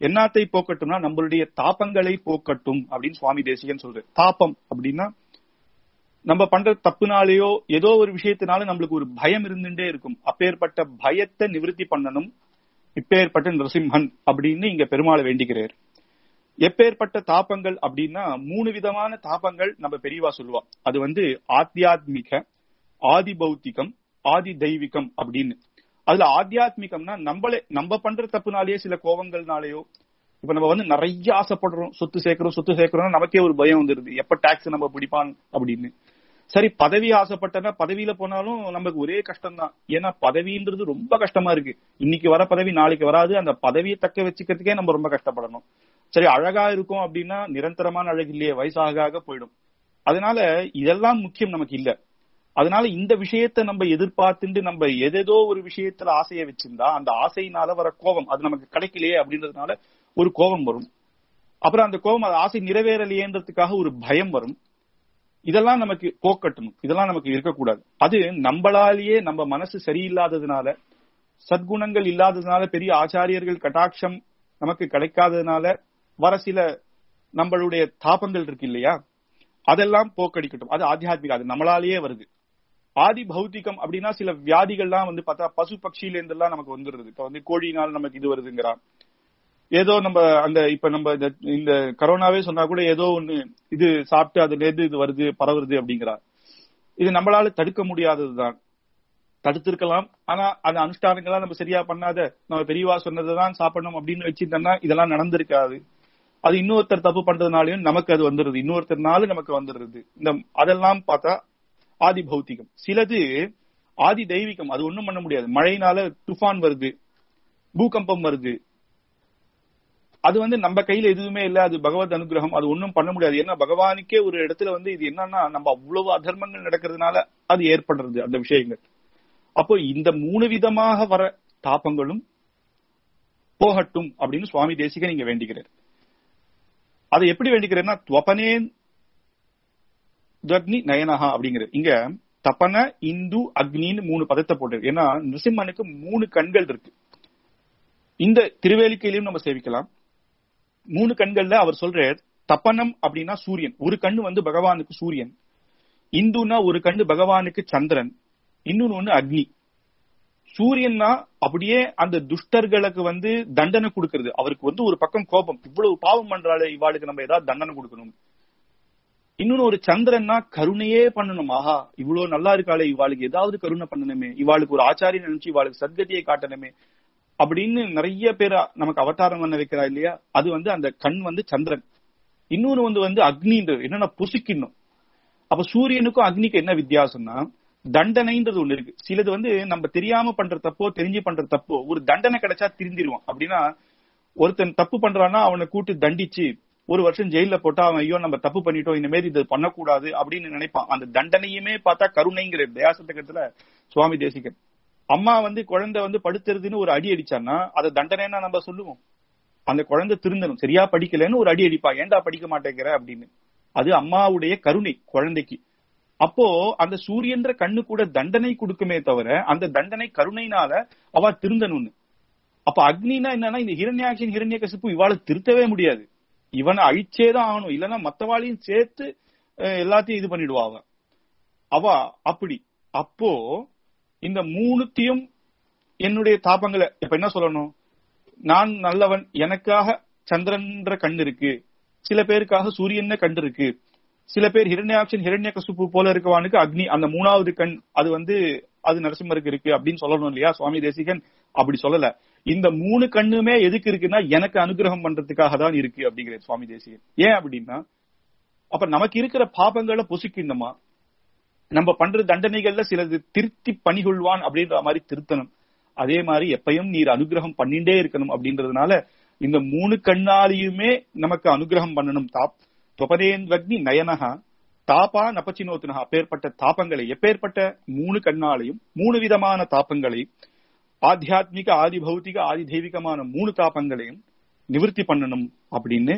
என்னத்தை போக்கட்டும்னா நம்மளுடைய தாபங்களை போக்கட்டும் அப்படின்னு சுவாமி தேசிகன் சொல்றாரு தாபம் அப்படின்னா நம்ம பண்ற தப்புனாலேயோ ஏதோ ஒரு விஷயத்தினால நம்மளுக்கு ஒரு பயம் இருந்துட்டே இருக்கும் அப்பேற்பட்ட பயத்தை நிவர்த்தி பண்ணணும் இப்பேற்பட்ட நரசிம்மன் அப்படின்னு இங்க பெருமாளை வேண்டிக்கிறார் எப்பேற்பட்ட தாபங்கள் அப்படின்னா மூணு விதமான தாபங்கள் நம்ம பெரியவா சொல்லுவா அது வந்து ஆத்தியாத்மிக ஆதி பௌத்திகம் ஆதி தெய்வீகம் அப்படின்னு அதுல ஆத்தியாத்மிகம்னா நம்மளே நம்ம பண்ற தப்புனாலேயே சில கோவங்கள்னாலேயோ இப்ப நம்ம வந்து நிறைய ஆசைப்படுறோம் சொத்து சேர்க்கிறோம் சொத்து சேர்க்கிறோம் நமக்கே ஒரு பயம் வந்துருது எப்ப டாக்ஸ் நம்ம பிடிப்பான் அப்படின்னு சரி பதவி ஆசைப்பட்டனா பதவியில போனாலும் நமக்கு ஒரே கஷ்டம் தான் ஏன்னா பதவின்றது ரொம்ப கஷ்டமா இருக்கு இன்னைக்கு வர பதவி நாளைக்கு வராது அந்த பதவியை தக்க வச்சுக்கிறதுக்கே நம்ம ரொம்ப கஷ்டப்படணும் சரி அழகா இருக்கும் அப்படின்னா நிரந்தரமான அழகு இல்லையே வயசாக ஆக போயிடும் அதனால இதெல்லாம் முக்கியம் நமக்கு இல்ல அதனால இந்த விஷயத்த நம்ம எதிர்பார்த்துட்டு நம்ம எதேதோ ஒரு விஷயத்துல ஆசையை வச்சிருந்தா அந்த ஆசையினால வர கோபம் அது நமக்கு கிடைக்கலையே அப்படின்றதுனால ஒரு கோபம் வரும் அப்புறம் அந்த கோபம் அது ஆசை நிறைவேறலையேன்றதுக்காக ஒரு பயம் வரும் இதெல்லாம் நமக்கு போக்கட்டணும் இதெல்லாம் நமக்கு இருக்கக்கூடாது அது நம்மளாலேயே நம்ம மனசு சரியில்லாததுனால சத்குணங்கள் இல்லாததுனால பெரிய ஆச்சாரியர்கள் கட்டாட்சம் நமக்கு கிடைக்காததுனால வர சில நம்மளுடைய தாபங்கள் இருக்கு இல்லையா அதெல்லாம் போக்கடிக்கட்டும் அது ஆத்தியாத்மிகம் அது நம்மளாலேயே வருது ஆதி பௌத்திகம் அப்படின்னா சில வியாதிகள்லாம் வந்து பார்த்தா பசு பட்சியில இருந்தெல்லாம் நமக்கு வந்துடுது இப்ப வந்து கோழினால் நமக்கு இது வருதுங்கிறான் ஏதோ நம்ம அந்த இப்ப நம்ம இந்த கரோனாவே சொன்னா கூட ஏதோ ஒண்ணு இது சாப்பிட்டு அதுல இருந்து இது வருது பரவுறது அப்படிங்கிறா இது நம்மளால தடுக்க முடியாததுதான் தடுத்திருக்கலாம் ஆனா அந்த அனுஷ்டானங்கள்லாம் நம்ம சரியா பண்ணாத நம்ம பெரியவா சொன்னதுதான் சாப்பிடணும் அப்படின்னு வச்சிருந்தோம்னா இதெல்லாம் நடந்திருக்காது அது இன்னொருத்தர் தப்பு பண்றதுனாலயும் நமக்கு அது வந்துருது இன்னொருத்தர்னால நமக்கு வந்துடுறது இந்த அதெல்லாம் பார்த்தா ஆதி பௌத்திகம் சிலது ஆதி தெய்வீகம் அது ஒண்ணும் பண்ண முடியாது மழையினால துஃபான் வருது பூகம்பம் வருது அது வந்து நம்ம கையில எதுவுமே இல்ல அது பகவத் அனுகிரகம் அது ஒண்ணும் பண்ண முடியாது ஏன்னா பகவானுக்கே ஒரு இடத்துல வந்து இது என்னன்னா நம்ம அவ்வளவு அதர்மங்கள் நடக்கிறதுனால அது ஏற்படுறது அந்த விஷயங்கள் அப்போ இந்த மூணு விதமாக வர தாபங்களும் போகட்டும் அப்படின்னு சுவாமி தேசிகன் இங்க வேண்டிக்கிறார் அதை எப்படி வேண்டிக்கிறேன்னா துவபனேன் அக்னி நயனஹா அப்படிங்கிறது இங்க தப்பன இந்து அக்னின்னு மூணு பதத்தை போட்டு ஏன்னா நிருசிம்மனுக்கு மூணு கண்கள் இருக்கு இந்த திருவேலிக்கையிலையும் நம்ம சேவிக்கலாம் மூணு கண்கள்ல அவர் சொல்ற தப்பனம் அப்படின்னா சூரியன் ஒரு கண்ணு வந்து பகவானுக்கு சூரியன் இந்துனா ஒரு கண்ணு பகவானுக்கு சந்திரன் இன்னொன்னு ஒண்ணு அக்னி சூரியன்னா அப்படியே அந்த துஷ்டர்களுக்கு வந்து தண்டனை கொடுக்கறது அவருக்கு வந்து ஒரு பக்கம் கோபம் இவ்வளவு பாவம் பண்றாள் இவாளுக்கு நம்ம ஏதாவது தண்டனை கொடுக்கணும் இன்னொன்னு ஒரு சந்திரன்னா கருணையே பண்ணணும் ஆஹா இவ்வளவு நல்லா இருக்காளே இவாளுக்கு ஏதாவது கருணை பண்ணணுமே இவாளுக்கு ஒரு ஆச்சாரியம் நினைச்சு இவாளுக்கு சத்கதியை காட்டணுமே அப்படின்னு நிறைய பேர் நமக்கு அவதாரம் பண்ண வைக்கிறா இல்லையா அது வந்து அந்த கண் வந்து சந்திரன் இன்னொன்னு வந்து வந்து அக்னின்றது என்னன்னா புசுக்கின்னும் அப்ப சூரியனுக்கும் அக்னிக்கு என்ன வித்தியாசம்னா தண்டனைன்றது ஒண்ணு இருக்கு சிலது வந்து நம்ம தெரியாம பண்ற தப்போ தெரிஞ்சு பண்ற தப்போ ஒரு தண்டனை கிடைச்சா திருந்திருவான் அப்படின்னா ஒருத்தன் தப்பு பண்றான்னா அவனை கூட்டு தண்டிச்சு ஒரு வருஷம் ஜெயில போட்டா அவன் ஐயோ நம்ம தப்பு பண்ணிட்டோம் இந்த மாதிரி இது பண்ணக்கூடாது அப்படின்னு நினைப்பான் அந்த தண்டனையுமே பார்த்தா கருணைங்கிற தயாசத்தகத்துல சுவாமி தேசிகன் அம்மா வந்து குழந்தை வந்து படுத்துறதுன்னு ஒரு அடி அடிச்சான்னா அதை தண்டனைன்னா நம்ம சொல்லுவோம் அந்த குழந்தை திருந்தணும் சரியா படிக்கலன்னு ஒரு அடி அடிப்பா ஏன்டா படிக்க மாட்டேங்கிற அப்படின்னு அது அம்மாவுடைய கருணை குழந்தைக்கு அப்போ அந்த சூரியன்ற கண்ணு கூட தண்டனை கொடுக்குமே தவிர அந்த தண்டனை கருணைனால அவ திருந்தணும்னு அப்ப அக்னினா என்னன்னா இந்த ஹிரண்யாட்சின் ஹிரண்ய கசிப்பு இவாளை திருத்தவே முடியாது இவனை அழிச்சேதான் ஆகணும் இல்லைன்னா மத்தவாளையும் சேர்த்து எல்லாத்தையும் இது பண்ணிடுவா அவ அவ அப்படி அப்போ இந்த மூணுத்தையும் என்னுடைய தாபங்களை இப்ப என்ன சொல்லணும் நான் நல்லவன் எனக்காக சந்திரன்ற கண் இருக்கு சில பேருக்காக சூரியன் கண் இருக்கு சில பேர் ஹிரண்யாட்சன் ஹிரண்ய கசுப்பு போல இருக்கவானுக்கு அக்னி அந்த மூணாவது கண் அது வந்து அது நரசிம்மருக்கு இருக்கு அப்படின்னு சொல்லணும் இல்லையா சுவாமி தேசிகன் அப்படி சொல்லல இந்த மூணு கண்ணுமே எதுக்கு இருக்குன்னா எனக்கு அனுகிரகம் பண்றதுக்காக தான் இருக்கு அப்படிங்கிற சுவாமி தேசிகன் ஏன் அப்படின்னா அப்ப நமக்கு இருக்கிற பாபங்களை பொசுக்கிண்டமா நம்ம பண்ற தண்டனைகள்ல சிலது திருத்தி பணிகொள்வான் அப்படின்ற மாதிரி திருத்தணும் அதே மாதிரி எப்பயும் நீர் அனுகிரகம் பண்ணிண்டே இருக்கணும் அப்படின்றதுனால இந்த மூணு கண்ணாலையுமே நமக்கு அனுகிரகம் பண்ணணும் தாப் தொபதேன்வக்னி நயனகா தாப்பா நபச்சினோத்துனகா அப்பேற்பட்ட தாப்பங்களை எப்பேற்பட்ட மூணு கண்ணாலையும் மூணு விதமான தாப்பங்களை ஆத்தியாத்மிக ஆதி பௌத்திக ஆதி தெய்வீகமான மூணு தாப்பங்களையும் நிவர்த்தி பண்ணணும் அப்படின்னு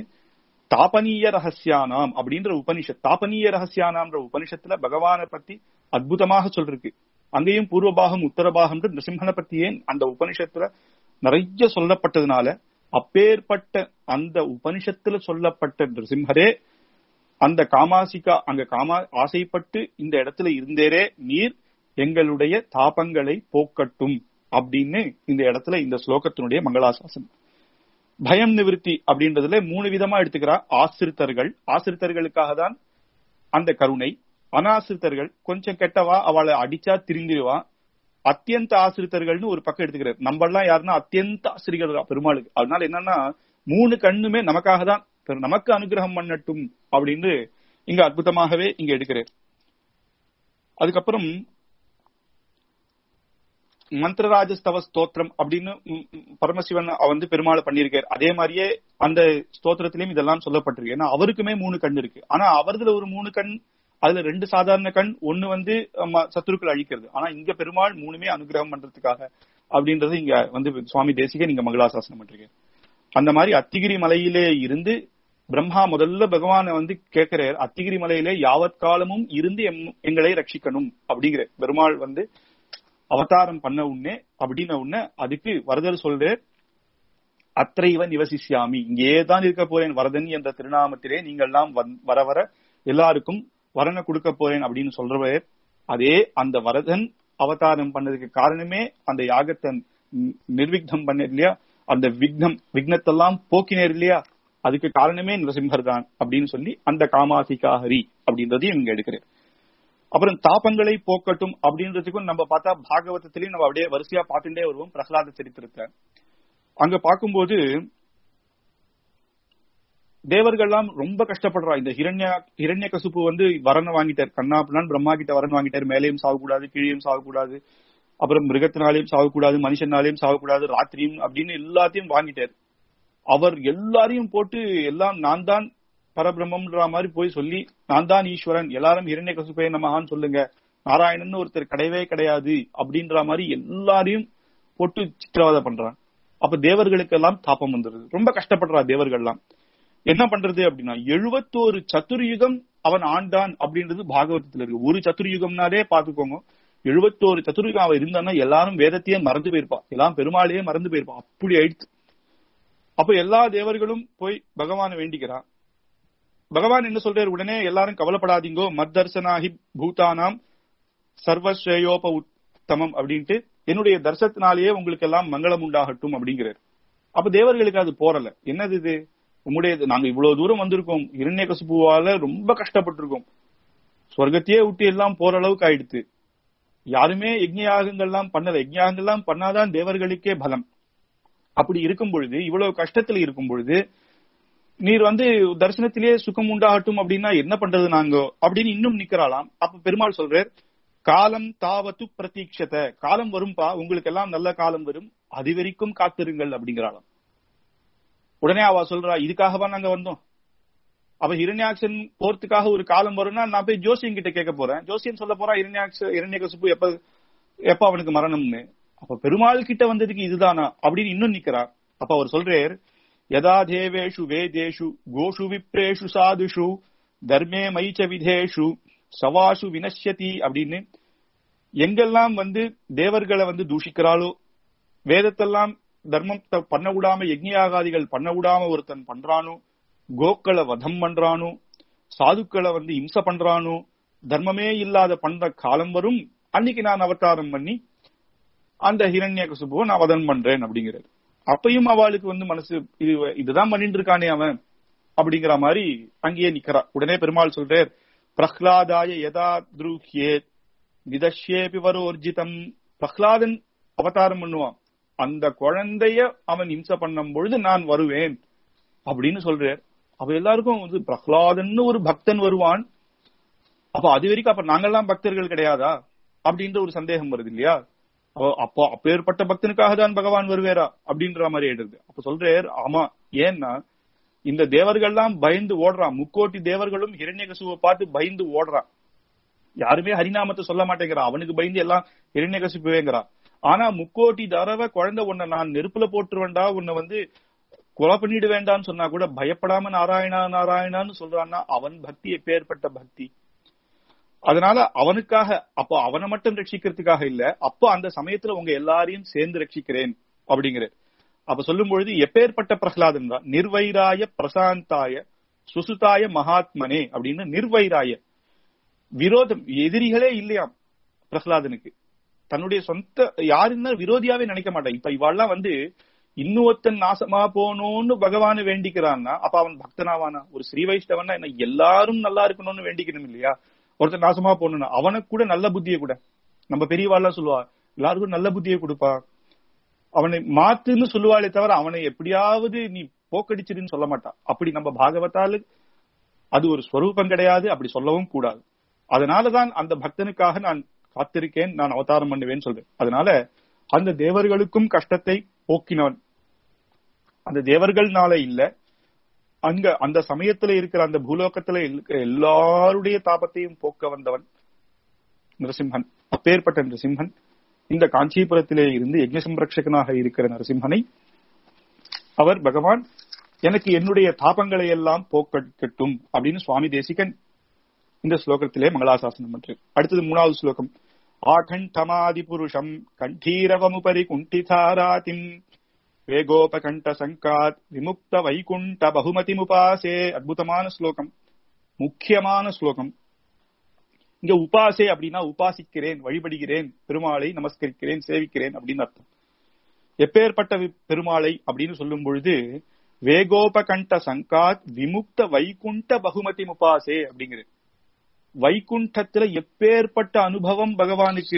தாபனீய ரகசியானாம் அப்படின்ற உபனிஷத் தாபனீய ரகசியானாம்ன்ற உபனிஷத்துல பகவானை பத்தி அற்புதமாக சொல்லிருக்கு அங்கேயும் பூர்வபாகம் உத்தரபாகம் நிருசிம்மனை பத்தியே அந்த உபனிஷத்துல நிறைய சொல்லப்பட்டதுனால அப்பேற்பட்ட அந்த உபனிஷத்துல சொல்லப்பட்ட நிருசிம்ஹரே அந்த காமாசிகா அங்க காமா ஆசைப்பட்டு இந்த இடத்துல இருந்தேரே நீர் எங்களுடைய தாபங்களை போக்கட்டும் அப்படின்னு இந்த இடத்துல இந்த ஸ்லோகத்தினுடைய மங்களாசாசனம் பயம் நிவிருத்தி அப்படின்றதுல மூணு விதமா எடுத்துக்கிறா ஆசிரித்தர்கள் ஆசிரித்தர்களுக்காக தான் அந்த கருணை அனாசிரித்தர்கள் கொஞ்சம் கெட்டவா அவளை அடிச்சா திருந்திடுவா அத்தியந்த ஆசிரித்தர்கள்னு ஒரு பக்கம் எடுத்துக்கிறார் நம்ம எல்லாம் யாருன்னா அத்தியந்த ஆசிரியர்கள் பெருமாளுக்கு அதனால என்னன்னா மூணு கண்ணுமே நமக்காக தான் நமக்கு அனுகிரகம் பண்ணட்டும் அப்படின்னு இங்க அற்புதமாகவே இங்க எடுக்கிறார் அதுக்கப்புறம் மந்திரராஜஸ்தவ ஸ்தோத்திரம் அப்படின்னு பரமசிவன் வந்து பெருமாளை பண்ணியிருக்காரு அதே மாதிரியே அந்த ஸ்தோத்திரத்திலயும் இதெல்லாம் சொல்லப்பட்டிருக்கு ஏன்னா அவருக்குமே மூணு கண் இருக்கு ஆனா அவர்துல ஒரு மூணு கண் அதுல ரெண்டு சாதாரண கண் ஒண்ணு வந்து சத்துருக்கள் அழிக்கிறது ஆனா இங்க பெருமாள் மூணுமே அனுகிரகம் பண்றதுக்காக அப்படின்றது இங்க வந்து சுவாமி தேசிக நீங்க மங்களாசாசனம் பண்றீங்க அந்த மாதிரி அத்திகிரி மலையிலே இருந்து பிரம்மா முதல்ல பகவான வந்து கேட்கிறார் அத்திகிரி மலையிலே யாவத் காலமும் இருந்து எங்களை ரட்சிக்கணும் அப்படிங்கிற பெருமாள் வந்து அவதாரம் பண்ண உடனே அப்படின்ன உடனே அதுக்கு வரதர் சொல்றார் அத்தைவ நிவசிசியாமி இங்கேதான் இருக்க போறேன் வரதன் என்ற திருநாமத்திலே நீங்கள் எல்லாம் வர வர எல்லாருக்கும் வரனை கொடுக்க போறேன் அப்படின்னு சொல்றவர் அதே அந்த வரதன் அவதாரம் பண்ணதுக்கு காரணமே அந்த யாகத்தை நிர்விக்னம் பண்ண இல்லையா அந்த விக்னம் விக்னத்தெல்லாம் போக்கினேர் இல்லையா அதுக்கு காரணமே நரசிம்ஹர் தான் அப்படின்னு சொல்லி அந்த காமாசிகா ஹரி அப்படின்றதையும் இங்க எடுக்கிறேன் அப்புறம் தாபங்களை போக்கட்டும் அப்படின்றதுக்கும் நம்ம பார்த்தா பாகவதத்திலையும் நம்ம அப்படியே வரிசையா பார்த்துட்டே வருவோம் பிரகலாத சரித்திரத்தை அங்க பார்க்கும்போது தேவர்கள்லாம் ரொம்ப கஷ்டப்படுறா இந்த ஹிரண்ய ஹிரண்ய கசுப்பு வந்து வரன் வாங்கிட்டார் கண்ணா அப்படின்னா பிரம்மா கிட்ட வரன் வாங்கிட்டார் மேலேயும் சாகக்கூடாது கீழேயும் சாகக்கூடாது அப்புறம் மிருகத்தினாலையும் சாகக்கூடாது மனுஷனாலையும் சாகக்கூடாது ராத்திரியும் அப்படின்னு எல்லாத்தையும் வாங்கிட்டார் அவர் எல்லாரையும் போட்டு எல்லாம் நான் தான் பரபிரம்மன்ற மாதிரி போய் சொல்லி நான் தான் ஈஸ்வரன் எல்லாரும் இரண்டே கசுப்பே நமகான்னு சொல்லுங்க நாராயணன் ஒருத்தர் கிடையவே கிடையாது அப்படின்ற மாதிரி எல்லாரையும் போட்டு சித்திரவதை பண்றான் அப்ப தேவர்களுக்கு எல்லாம் தாப்பம் வந்துருது ரொம்ப கஷ்டப்படுறா தேவர்கள்லாம் என்ன பண்றது அப்படின்னா எழுபத்தோரு சதுர்யுகம் அவன் ஆண்டான் அப்படின்றது பாகவதத்துல இருக்கு ஒரு சதுர்யுகம்னாலே பாத்துக்கோங்க எழுபத்தோரு சதுர்யுகம் அவன் இருந்தான்னா எல்லாரும் வேதத்தையே மறந்து போயிருப்பா எல்லாம் பெருமாளையே மறந்து போயிருப்பா அப்படி ஆயிடுச்சு அப்ப எல்லா தேவர்களும் போய் பகவானை வேண்டிக்கிறான் பகவான் என்ன சொல்றாரு உடனே எல்லாரும் கவலைப்படாதீங்கோ மத்தர்சனாகி பூதானாம் சர்வஸ்ரேயோப உத்தமம் அப்படின்ட்டு என்னுடைய தர்சத்தினாலேயே உங்களுக்கு எல்லாம் மங்களம் உண்டாகட்டும் அப்படிங்கிறார் அப்ப தேவர்களுக்கு அது போறல என்னது இது உம்முடைய நாங்க இவ்வளவு தூரம் வந்திருக்கோம் இரண்ய கசுப்புவால ரொம்ப கஷ்டப்பட்டிருக்கோம் சொர்க்கத்தையே விட்டு எல்லாம் போற அளவுக்கு ஆயிடுத்து யாருமே யஜ்ஞயாகங்கள்லாம் பண்ணல யஜ்ஞயாகங்கள்லாம் பண்ணாதான் தேவர்களுக்கே பலம் அப்படி இருக்கும் பொழுது இவ்வளவு கஷ்டத்துல இருக்கும் பொழுது நீர் வந்து தரிசனத்திலேயே சுகம் உண்டாகட்டும் அப்படின்னா என்ன பண்றது நாங்க அப்படின்னு இன்னும் நிக்கிறாளாம் அப்ப பெருமாள் சொல்றார் காலம் தாவத்து பிரதீட்சத காலம் வரும்பா உங்களுக்கு எல்லாம் நல்ல காலம் வரும் அது வரைக்கும் காத்திருங்கள் அப்படிங்கிறாளாம் உடனே அவ சொல்றா இதுக்காகவா நாங்க வந்தோம் அப்ப ஹிரண்யாக்ஷன் போறதுக்காக ஒரு காலம் வரும்னா நான் போய் ஜோசியன் கிட்ட கேட்க போறேன் ஜோசியன் சொல்ல போறா இரண்யாக்ஷ இரண்யகசுப்பு எப்ப எப்ப அவனுக்கு மரணம்னு அப்ப பெருமாள் கிட்ட வந்ததுக்கு இதுதானா அப்படின்னு இன்னும் நிக்கிறா அப்ப அவர் சொல்றார் யதா தேவேஷு வேதேஷு கோஷு விப்ரேஷு சாதுஷு தர்மே மைச்ச விதேஷு சவாஷு வினஷ்யதி அப்படின்னு எங்கெல்லாம் வந்து தேவர்களை வந்து தூஷிக்கிறாளோ வேதத்தெல்லாம் தர்மம் பண்ண விடாம யஜ்ஞயாகாதிகள் பண்ண விடாம ஒருத்தன் பண்றானோ கோக்களை வதம் பண்றானோ சாதுக்களை வந்து இம்ச பண்றானோ தர்மமே இல்லாத பண்ற காலம் வரும் அன்னைக்கு நான் அவதாரம் பண்ணி அந்த ஹிரண்ய கசுபுவை நான் வதம் பண்றேன் அப்படிங்கிறாரு அப்பயும் அவளுக்கு வந்து மனசு இது இதுதான் பண்ணிட்டு இருக்கானே அவன் அப்படிங்கிற மாதிரி அங்கேயே நிக்கிறா உடனே பெருமாள் சொல்றார் பிரஹ்லாதாய யதா துருஹ்யே விதஷ்யேபி வரோர்ஜிதம் பிரஹ்லாதன் அவதாரம் பண்ணுவான் அந்த குழந்தைய அவன் இம்ச பண்ணும் பொழுது நான் வருவேன் அப்படின்னு சொல்றார் அப்ப எல்லாருக்கும் வந்து பிரஹ்லாதன் ஒரு பக்தன் வருவான் அப்ப அது வரைக்கும் அப்ப நாங்கெல்லாம் பக்தர்கள் கிடையாதா அப்படின்ற ஒரு சந்தேகம் வருது இல்லையா அப்போ அப்பேற்பட்ட பக்தனுக்காக தான் பகவான் வருவேரா அப்படின்ற மாதிரி ஆயிடுது அப்ப சொல்றார் ஆமா ஏன்னா இந்த தேவர்கள்லாம் பயந்து ஓடுறான் முக்கோட்டி தேவர்களும் ஹிரண்யகசுவை பார்த்து பயந்து ஓடுறான் யாருமே ஹரிநாமத்தை சொல்ல மாட்டேங்கிறான் அவனுக்கு பயந்து எல்லாம் ஹிரண்யகசிப்புவேங்கிறான் ஆனா முக்கோட்டி தடவை குழந்தை உன்னை நான் நெருப்புல போட்டுருவேண்டா உன்னை வந்து கொலை பண்ணிடு வேண்டாம்னு சொன்னா கூட பயப்படாம நாராயணா நாராயணான்னு சொல்றான்னா அவன் பக்தி எப்பேற்பட்ட பக்தி அதனால அவனுக்காக அப்போ அவனை மட்டும் ரட்சிக்கிறதுக்காக இல்ல அப்போ அந்த சமயத்துல உங்க எல்லாரையும் சேர்ந்து ரட்சிக்கிறேன் அப்படிங்கிற அப்ப சொல்லும் பொழுது எப்பேற்பட்ட பிரகலாதன் தான் நிர்வைராய பிரசாந்தாய சுசுதாய மகாத்மனே அப்படின்னு நிர்வைராய விரோதம் எதிரிகளே இல்லையாம் பிரகலாதனுக்கு தன்னுடைய சொந்த யாருன்னா விரோதியாவே நினைக்க மாட்டான் இப்ப இவாள்லாம் வந்து இன்னொருத்தன் நாசமா போகணும்னு பகவான வேண்டிக்கிறான்னா அப்ப அவன் பக்தனாவானா ஒரு ஸ்ரீ வைஷ்ணவன்னா என்ன எல்லாரும் நல்லா இருக்கணும்னு வேண்டிக்கணும் இல்லையா ஒருத்தன் நாசமா போகணும்னா அவனுக்கு கூட நல்ல புத்தியை கூட நம்ம பெரியவாள்லாம் சொல்லுவா எல்லாருக்கும் நல்ல புத்தியை கொடுப்பா அவனை மாத்துன்னு சொல்லுவாளே தவிர அவனை எப்படியாவது நீ போக்கடிச்சிருன்னு சொல்ல மாட்டான் அப்படி நம்ம பாகவத்தால அது ஒரு ஸ்வரூபம் கிடையாது அப்படி சொல்லவும் கூடாது அதனாலதான் அந்த பக்தனுக்காக நான் காத்திருக்கேன் நான் அவதாரம் பண்ணுவேன்னு சொல்றேன் அதனால அந்த தேவர்களுக்கும் கஷ்டத்தை போக்கினவன் அந்த தேவர்கள்னால இல்ல அங்க அந்த சமயத்துல இருக்கிற அந்த பூலோகத்துல இருக்கிற எல்லாருடைய தாபத்தையும் போக்க வந்தவன் நரசிம்ஹன் அப்பேற்பட்ட நரசிம்ஹன் இந்த காஞ்சிபுரத்திலே இருந்து யஜ்ஞ சம்ரட்சகனாக இருக்கிற நரசிம்மனை அவர் பகவான் எனக்கு என்னுடைய தாபங்களை எல்லாம் போக்கட்டும் அப்படின்னு சுவாமி தேசிகன் இந்த ஸ்லோகத்திலே மங்களாசாசனம் பண்றார் அடுத்தது மூணாவது ஸ்லோகம் ஆகண்டமாதி புருஷம் கண்டீரவமுபரி குண்டிதாராதிம் வேகோபகண்ட சங்காத் விமுக்த வைகுண்ட பகுமதி முபாசே அற்புதமான ஸ்லோகம் முக்கியமான ஸ்லோகம் இங்க உபாசே அப்படின்னா உபாசிக்கிறேன் வழிபடுகிறேன் பெருமாளை நமஸ்கரிக்கிறேன் சேவிக்கிறேன் அப்படின்னு அர்த்தம் எப்பேற்பட்ட பெருமாளை அப்படின்னு சொல்லும் பொழுது வேகோபகண்ட சங்காத் விமுக்த வைகுண்ட பகுமதி முபாசே அப்படிங்கிறது வைகுண்டத்துல எப்பேற்பட்ட அனுபவம் பகவானுக்கு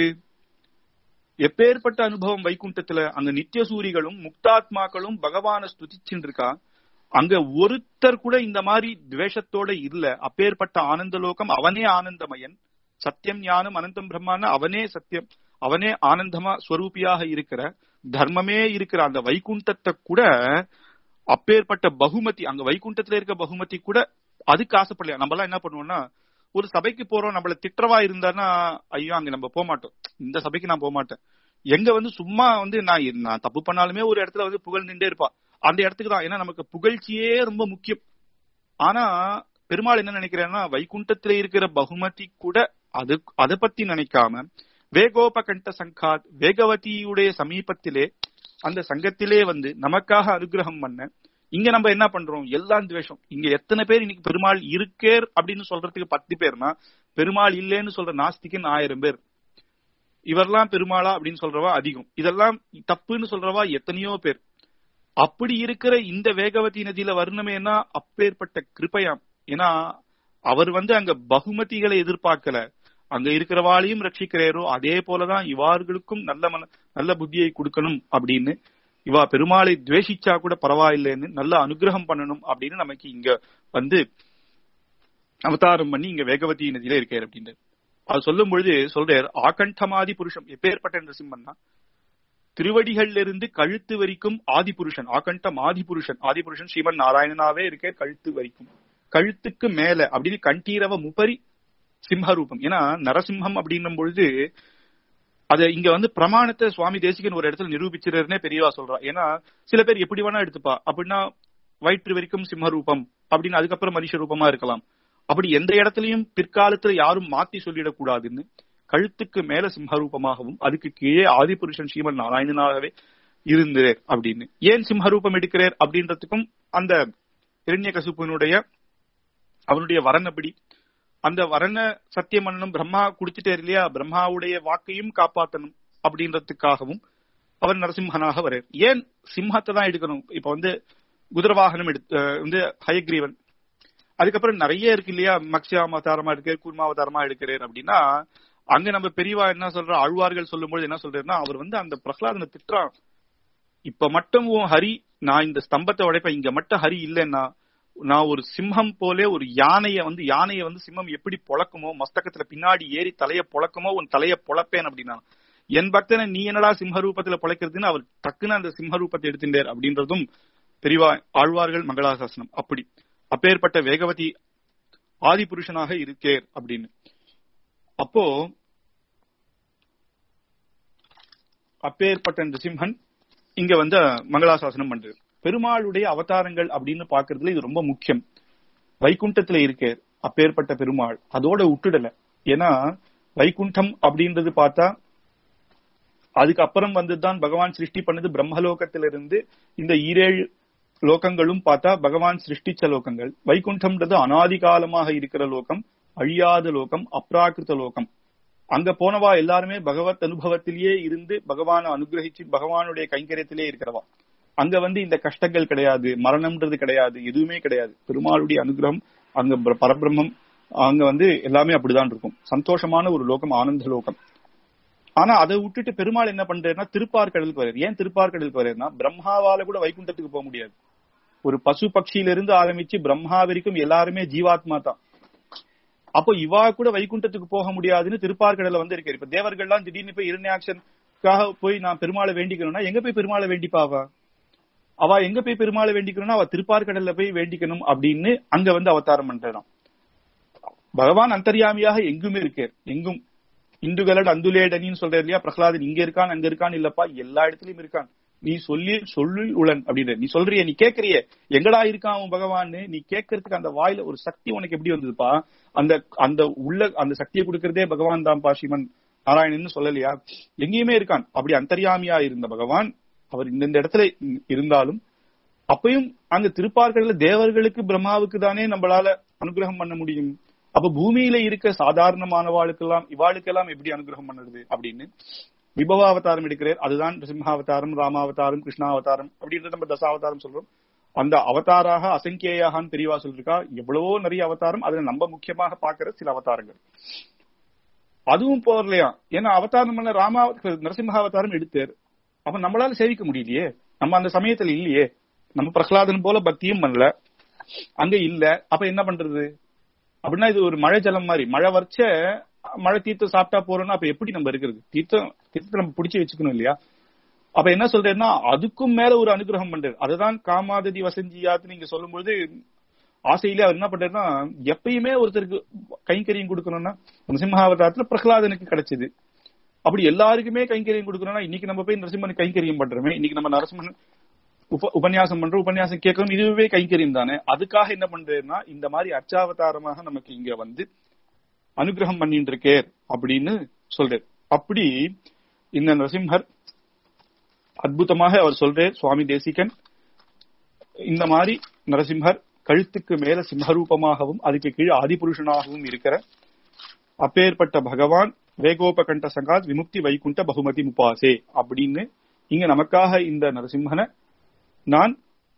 எப்பேற்பட்ட அனுபவம் வைகுண்டத்துல அங்க நித்திய சூரிகளும் முக்தாத்மாக்களும் பகவான ஸ்துதிச்சுட்டு இருக்கா அங்க ஒருத்தர் கூட இந்த மாதிரி துவேஷத்தோட இல்ல அப்பேற்பட்ட ஆனந்த லோகம் அவனே ஆனந்தமயன் சத்தியம் ஞானம் அனந்தம் பிரம்மான அவனே சத்தியம் அவனே ஆனந்தமா ஸ்வரூபியாக இருக்கிற தர்மமே இருக்கிற அந்த வைகுண்டத்தை கூட அப்பேற்பட்ட பகுமதி அங்க வைகுண்டத்துல இருக்க பகுமதி கூட அதுக்கு ஆசைப்படலையா நம்ம எல்லாம் என்ன பண்ணுவோம்னா ஒரு சபைக்கு போறோம் நம்மள திட்டவா இருந்தான்னா ஐயோ அங்க நம்ம போக மாட்டோம் இந்த சபைக்கு நான் போக மாட்டேன் எங்க வந்து சும்மா வந்து நான் நான் தப்பு பண்ணாலுமே ஒரு இடத்துல வந்து புகழ் நின்றே இருப்பா அந்த இடத்துக்கு தான் ஏன்னா நமக்கு புகழ்ச்சியே ரொம்ப முக்கியம் ஆனா பெருமாள் என்ன நினைக்கிறேன்னா வைகுண்டத்துல இருக்கிற பகுமதி கூட அது அதை பத்தி நினைக்காம வேகோபகண்ட சங்காத் வேகவதியுடைய சமீபத்திலே அந்த சங்கத்திலே வந்து நமக்காக அனுகிரகம் பண்ண இங்க நம்ம என்ன பண்றோம் எல்லாம் துவேஷம் இங்க எத்தனை பேர் இன்னைக்கு பெருமாள் இருக்கேர் அப்படின்னு சொல்றதுக்கு பத்து பேர்னா பெருமாள் இல்லேன்னு சொல்ற நாஸ்திகன் ஆயிரம் பேர் இவரெல்லாம் பெருமாளா அப்படின்னு சொல்றவா அதிகம் இதெல்லாம் தப்புன்னு சொல்றவா எத்தனையோ பேர் அப்படி இருக்கிற இந்த வேகவதி நதியில வர்ணமேனா அப்பேற்பட்ட கிருப்பையாம் ஏன்னா அவர் வந்து அங்க பகுமதிகளை எதிர்பார்க்கல அங்க இருக்கிறவாளையும் ரட்சிக்கிறாரோ அதே போலதான் இவார்களுக்கும் நல்ல மன நல்ல புத்தியை கொடுக்கணும் அப்படின்னு இவா பெருமாளை துவேஷிச்சா கூட பரவாயில்லைன்னு நல்ல அனுகிரகம் பண்ணணும் அப்படின்னு நமக்கு இங்க வந்து அவதாரம் பண்ணி இங்க வேகவதி நதியில இருக்காரு அப்படின்னு அது சொல்லும் பொழுது சொல்றார் ஆகண்டமாதி புருஷம் எப்பேற்பட்ட நரசிம்மன்னா திருவடிகள்ல இருந்து கழுத்து வரைக்கும் ஆதி புருஷன் ஆகண்டம் ஆதி புருஷன் ஆதி புருஷன் ஸ்ரீமன் நாராயணனாவே இருக்க கழுத்து வரைக்கும் கழுத்துக்கு மேல அப்படின்னு கண்டீரவ முபரி சிம்மரூபம் ஏன்னா நரசிம்மம் அப்படின்னும் பொழுது அது இங்க வந்து பிரமாணத்தை சுவாமி தேசிகன் ஒரு இடத்துல நிரூபிச்சிருன்னே பெரியவா சொல்றா ஏன்னா சில பேர் எப்படி வேணா எடுத்துப்பா அப்படின்னா வயிற்று வரைக்கும் சிம்மரூபம் அப்படின்னு அதுக்கப்புறம் மனுஷ ரூபமா இருக்கலாம் அப்படி எந்த இடத்துலயும் பிற்காலத்துல யாரும் மாத்தி சொல்லிடக்கூடாதுன்னு கழுத்துக்கு மேல சிம்மரூபமாகவும் அதுக்கு கீழே ஆதிபுருஷன் ஸ்ரீமன் நாராயணனாகவே இருந்தார் அப்படின்னு ஏன் சிம்மரூபம் எடுக்கிறார் அப்படின்றதுக்கும் அந்த இரண்ய கசுப்பனுடைய அவனுடைய வரனபடி அந்த வரன சத்தியம் பண்ணணும் பிரம்மா குடிச்சிட்டார் இல்லையா பிரம்மாவுடைய வாக்கையும் காப்பாற்றணும் அப்படின்றதுக்காகவும் அவர் நரசிம்மனாக வர்றார் ஏன் சிம்மத்தை தான் எடுக்கணும் இப்ப வந்து குதிரவாகனம் எடுத்து வந்து ஹயக்ரீவன் அதுக்கப்புறம் நிறைய இருக்கு இல்லையா மக்ஷாவதாரமா இருக்கு கூர்மாவதாரமா எடுக்கிறார் அப்படின்னா அங்க நம்ம பெரியவா என்ன சொல்ற ஆழ்வார்கள் சொல்லும் பொழுது என்ன சொல்றாருன்னா அவர் வந்து அந்த பிரகலாதனை திட்டுறான் இப்ப மட்டும் ஹரி நான் இந்த ஸ்தம்பத்தை உடைப்பேன் இங்க மட்டும் ஹரி இல்லைன்னா நான் ஒரு சிம்மம் போலே ஒரு யானைய வந்து யானைய வந்து சிம்மம் எப்படி பொழக்குமோ மஸ்தகத்துல பின்னாடி ஏறி தலைய பொழக்குமோ உன் தலைய பொழப்பேன் அப்படின்னா என் பக்தனை நீ என்னடா சிம்மரூபத்துல பொழைக்கிறதுன்னு அவர் டக்குன்னு அந்த சிம்மரூபத்தை எடுத்துட்டார் அப்படின்றதும் பெரிவா ஆழ்வார்கள் மங்களாசாசனம் அப்படி அப்பேற்பட்ட வேகவதி ஆதி புருஷனாக இருக்கேர் அப்படின்னு அப்போ அப்பேற்பட்ட நிருசிம்ஹன் இங்க வந்து மங்களாசாசனம் பண்றது பெருமாளுடைய அவதாரங்கள் அப்படின்னு பாக்குறதுல இது ரொம்ப முக்கியம் வைகுண்டத்துல இருக்கே அப்பேற்பட்ட பெருமாள் அதோட விட்டுடல ஏன்னா வைகுண்டம் அப்படின்றது பார்த்தா அதுக்கப்புறம் வந்துதான் பகவான் சிருஷ்டி பண்ணது பிரம்மலோகத்திலிருந்து இந்த ஈரேழு லோகங்களும் பார்த்தா பகவான் சிருஷ்டிச்ச லோகங்கள் வைகுண்டம்ன்றது அனாதி காலமாக இருக்கிற லோகம் அழியாத லோகம் அப்ராகிருத லோகம் அங்க போனவா எல்லாருமே பகவத் அனுபவத்திலேயே இருந்து பகவானை அனுகிரகிச்சு பகவானுடைய கைங்கரியத்திலே இருக்கிறவா அங்க வந்து இந்த கஷ்டங்கள் கிடையாது மரணம்ன்றது கிடையாது எதுவுமே கிடையாது பெருமாளுடைய அனுகிரகம் அங்க பிர- பரபிரம்மம் அங்க வந்து எல்லாமே அப்படிதான் இருக்கும் சந்தோஷமான ஒரு லோகம் ஆனந்த லோகம் ஆனா அதை விட்டுட்டு பெருமாள் என்ன பண்றாருன்னா திருப்பார்கடலுக்கு வர்றாரு ஏன் திருப்பார்கடலுக்கு வர்றாருன்னா பிரம்மாவால கூட வைகுண்டத்துக்கு போக முடியாது ஒரு பசு பட்சியிலிருந்து ஆரம்பிச்சு பிரம்மா வரைக்கும் எல்லாருமே ஜீவாத்மா தான் அப்போ இவா கூட வைகுண்டத்துக்கு போக முடியாதுன்னு திருப்பார்கடல வந்து இருக்காரு இப்ப தேவர்கள்லாம் திடீர்னு போய் இரண்யாக்ஷனுக்காக போய் நான் பெருமாளை வேண்டிக்கணும்னா எங்க போய் பெருமாளை வேண்டிப்பாவா அவ எங்க போய் பெருமாளை வேண்டிக்கணும்னா அவ திருப்பார்கடல்ல போய் வேண்டிக்கணும் அப்படின்னு அங்க வந்து அவதாரம் பண்றான் பகவான் அந்தர்யாமியாக எங்குமே இருக்கார் எங்கும் இந்துகளோட அந்துலேடனின்னு சொல்ற இல்லையா பிரகலாதன் இங்க இருக்கான் அங்க இருக்கான் இல்லப்பா எல்லா இடத்துலயும் இருக்கான் நீ சொல்லி சொல்லு உளன் அப்படின்னு நீ சொல்றிய நீ கேக்குறிய எங்கடா இருக்கான் அவன் பகவான்னு நீ கேட்கறதுக்கு அந்த வாயில ஒரு சக்தி உனக்கு எப்படி வந்ததுப்பா அந்த அந்த உள்ள அந்த சக்தியை கொடுக்கறதே பகவான் தான் பா சிவன் நாராயணன் சொல்லலையா எங்கேயுமே இருக்கான் அப்படி அந்தர்யாமியா இருந்த பகவான் அவர் இந்த இடத்துல இருந்தாலும் அப்பயும் அங்க திருப்பார்கடல தேவர்களுக்கு பிரம்மாவுக்கு தானே நம்மளால அனுகிரகம் பண்ண முடியும் அப்ப பூமியில இருக்க சாதாரணமானவாளுக்கெல்லாம் இவாளுக்கெல்லாம் எப்படி அனுகிரகம் பண்ணுறது அப்படின்னு விபவ அவதாரம் எடுக்கிறார் அதுதான் சிம்ஹாவதாரம் ராமாவதாரம் கிருஷ்ணாவதாரம் அப்படின்றது நம்ம தசாவதாரம் சொல்றோம் அந்த அவதாராக அசங்கேயாகான்னு பெரியவா சொல்லிருக்கா எவ்வளவோ நிறைய அவதாரம் அதுல நம்ம முக்கியமாக பாக்குற சில அவதாரங்கள் அதுவும் போறலையா ஏன்னா அவதாரம் பண்ண ராமா நரசிம்ஹாவதாரம் எடுத்தார் அப்ப நம்மளால சேவிக்க முடியலையே நம்ம அந்த சமயத்துல இல்லையே நம்ம பிரகலாதன் போல பக்தியும் பண்ணல அங்க இல்ல அப்ப என்ன பண்றது அப்படின்னா இது ஒரு மழை ஜலம் மாதிரி மழை வரைச்ச மழை தீர்த்தம் சாப்பிட்டா போறோம்னா அப்ப எப்படி நம்ம இருக்கிறது தீர்த்தம் தீர்த்தத்தை நம்ம பிடிச்சி வச்சுக்கணும் இல்லையா அப்ப என்ன சொல்றேன்னா அதுக்கும் மேல ஒரு அனுகிரகம் பண்றாரு அதுதான் காமாததி வசந்தியாத்து நீங்க சொல்லும்போது ஆசையிலே அவர் என்ன பண்றாருன்னா எப்பயுமே ஒருத்தருக்கு கைங்கரியம் கொடுக்கணும்னா நரசிம்ஹாவதாரத்துல பிரகலாதனுக்கு கிடைச்சது அப்படி எல்லாருக்குமே கைங்கரியம் கொடுக்கணும்னா இன்னைக்கு நம்ம போய் நரசிம்மனுக்கு கைங்கரியம் பண்றோமே இன்னைக்கு நம்ம நரசிம்மன் உப உபன்யாசம் பண்றோம் உபன்யாசம் கேட்கணும் இதுவே கைங்கரியம் தானே அதுக்காக என்ன பண்றேன்னா இந்த மாதிரி அர்ச்சாவதாரமாக நமக்கு இங்க வந்து அனுகிரகம் பண்ணிட்டு இருக்கேர் அப்படின்னு சொல்றார் அப்படி இந்த நரசிம்ஹர் அற்புதமாக அவர் சொல்றார் சுவாமி தேசிகன் இந்த மாதிரி நரசிம்ஹர் கழுத்துக்கு மேல சிம்மரூபமாகவும் அதுக்கு கீழே ஆதிபுருஷனாகவும் இருக்கிற அப்பேற்பட்ட பகவான் வேகோபகண்ட சங்காத் விமுக்தி வைகுண்ட பகுமதி முபாசே அப்படின்னு இங்க நமக்காக இந்த நரசிம்மனை நான்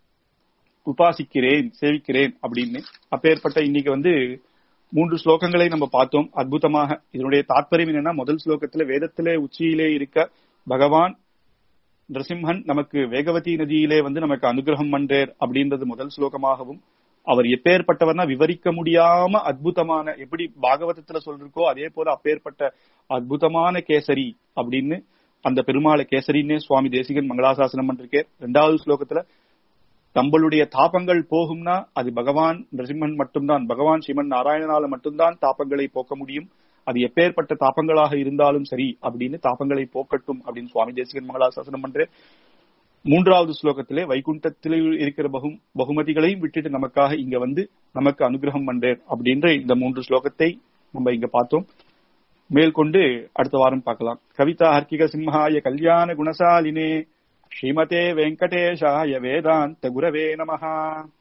உபாசிக்கிறேன் சேவிக்கிறேன் அப்படின்னு அப்பேற்பட்ட இன்னைக்கு வந்து மூன்று ஸ்லோகங்களை நம்ம பார்த்தோம் அற்புதமாக இதனுடைய தாற்பயம் என்னன்னா முதல் ஸ்லோகத்துல வேதத்திலே உச்சியிலே இருக்க பகவான் நரசிம்ஹன் நமக்கு வேகவதி நதியிலே வந்து நமக்கு அனுகிரகம் பண்றேர் அப்படின்றது முதல் ஸ்லோகமாகவும் அவர் எப்பேற்பட்டவர்னா விவரிக்க முடியாம அற்புதமான எப்படி பாகவதத்துல சொல்றக்கோ அதே போல அப்பேற்பட்ட அற்புதமான கேசரி அப்படின்னு அந்த பெருமாளை கேசரின்னே சுவாமி தேசிகன் மங்களாசாசனம் பண்ணிருக்கேன் ரெண்டாவது ஸ்லோகத்துல நம்மளுடைய தாபங்கள் போகும்னா அது பகவான் நரசிம்மன் மட்டும்தான் பகவான் சிவன் நாராயணனால மட்டும்தான் தாபங்களை போக்க முடியும் அது எப்பேற்பட்ட தாபங்களாக இருந்தாலும் சரி அப்படின்னு தாபங்களை போக்கட்டும் அப்படின்னு சுவாமி தேசிகன் மங்களாசாசனம் பண்றேன் மூன்றாவது ஸ்லோகத்திலே வைகுண்டத்திலே இருக்கிற பகு பகுமதிகளையும் விட்டுட்டு நமக்காக இங்க வந்து நமக்கு அனுகிரகம் பண்றேன் அப்படின்ற இந்த மூன்று ஸ்லோகத்தை நம்ம இங்க பார்த்தோம் மேற்கொண்டு அடுத்த வாரம் பார்க்கலாம் கவிதா ஹர்க்கிக சிம்ஹாய கல்யாண குணசாலினே ஸ்ரீமதே வெங்கடேஷாய வேதாந்த குரவே நமஹா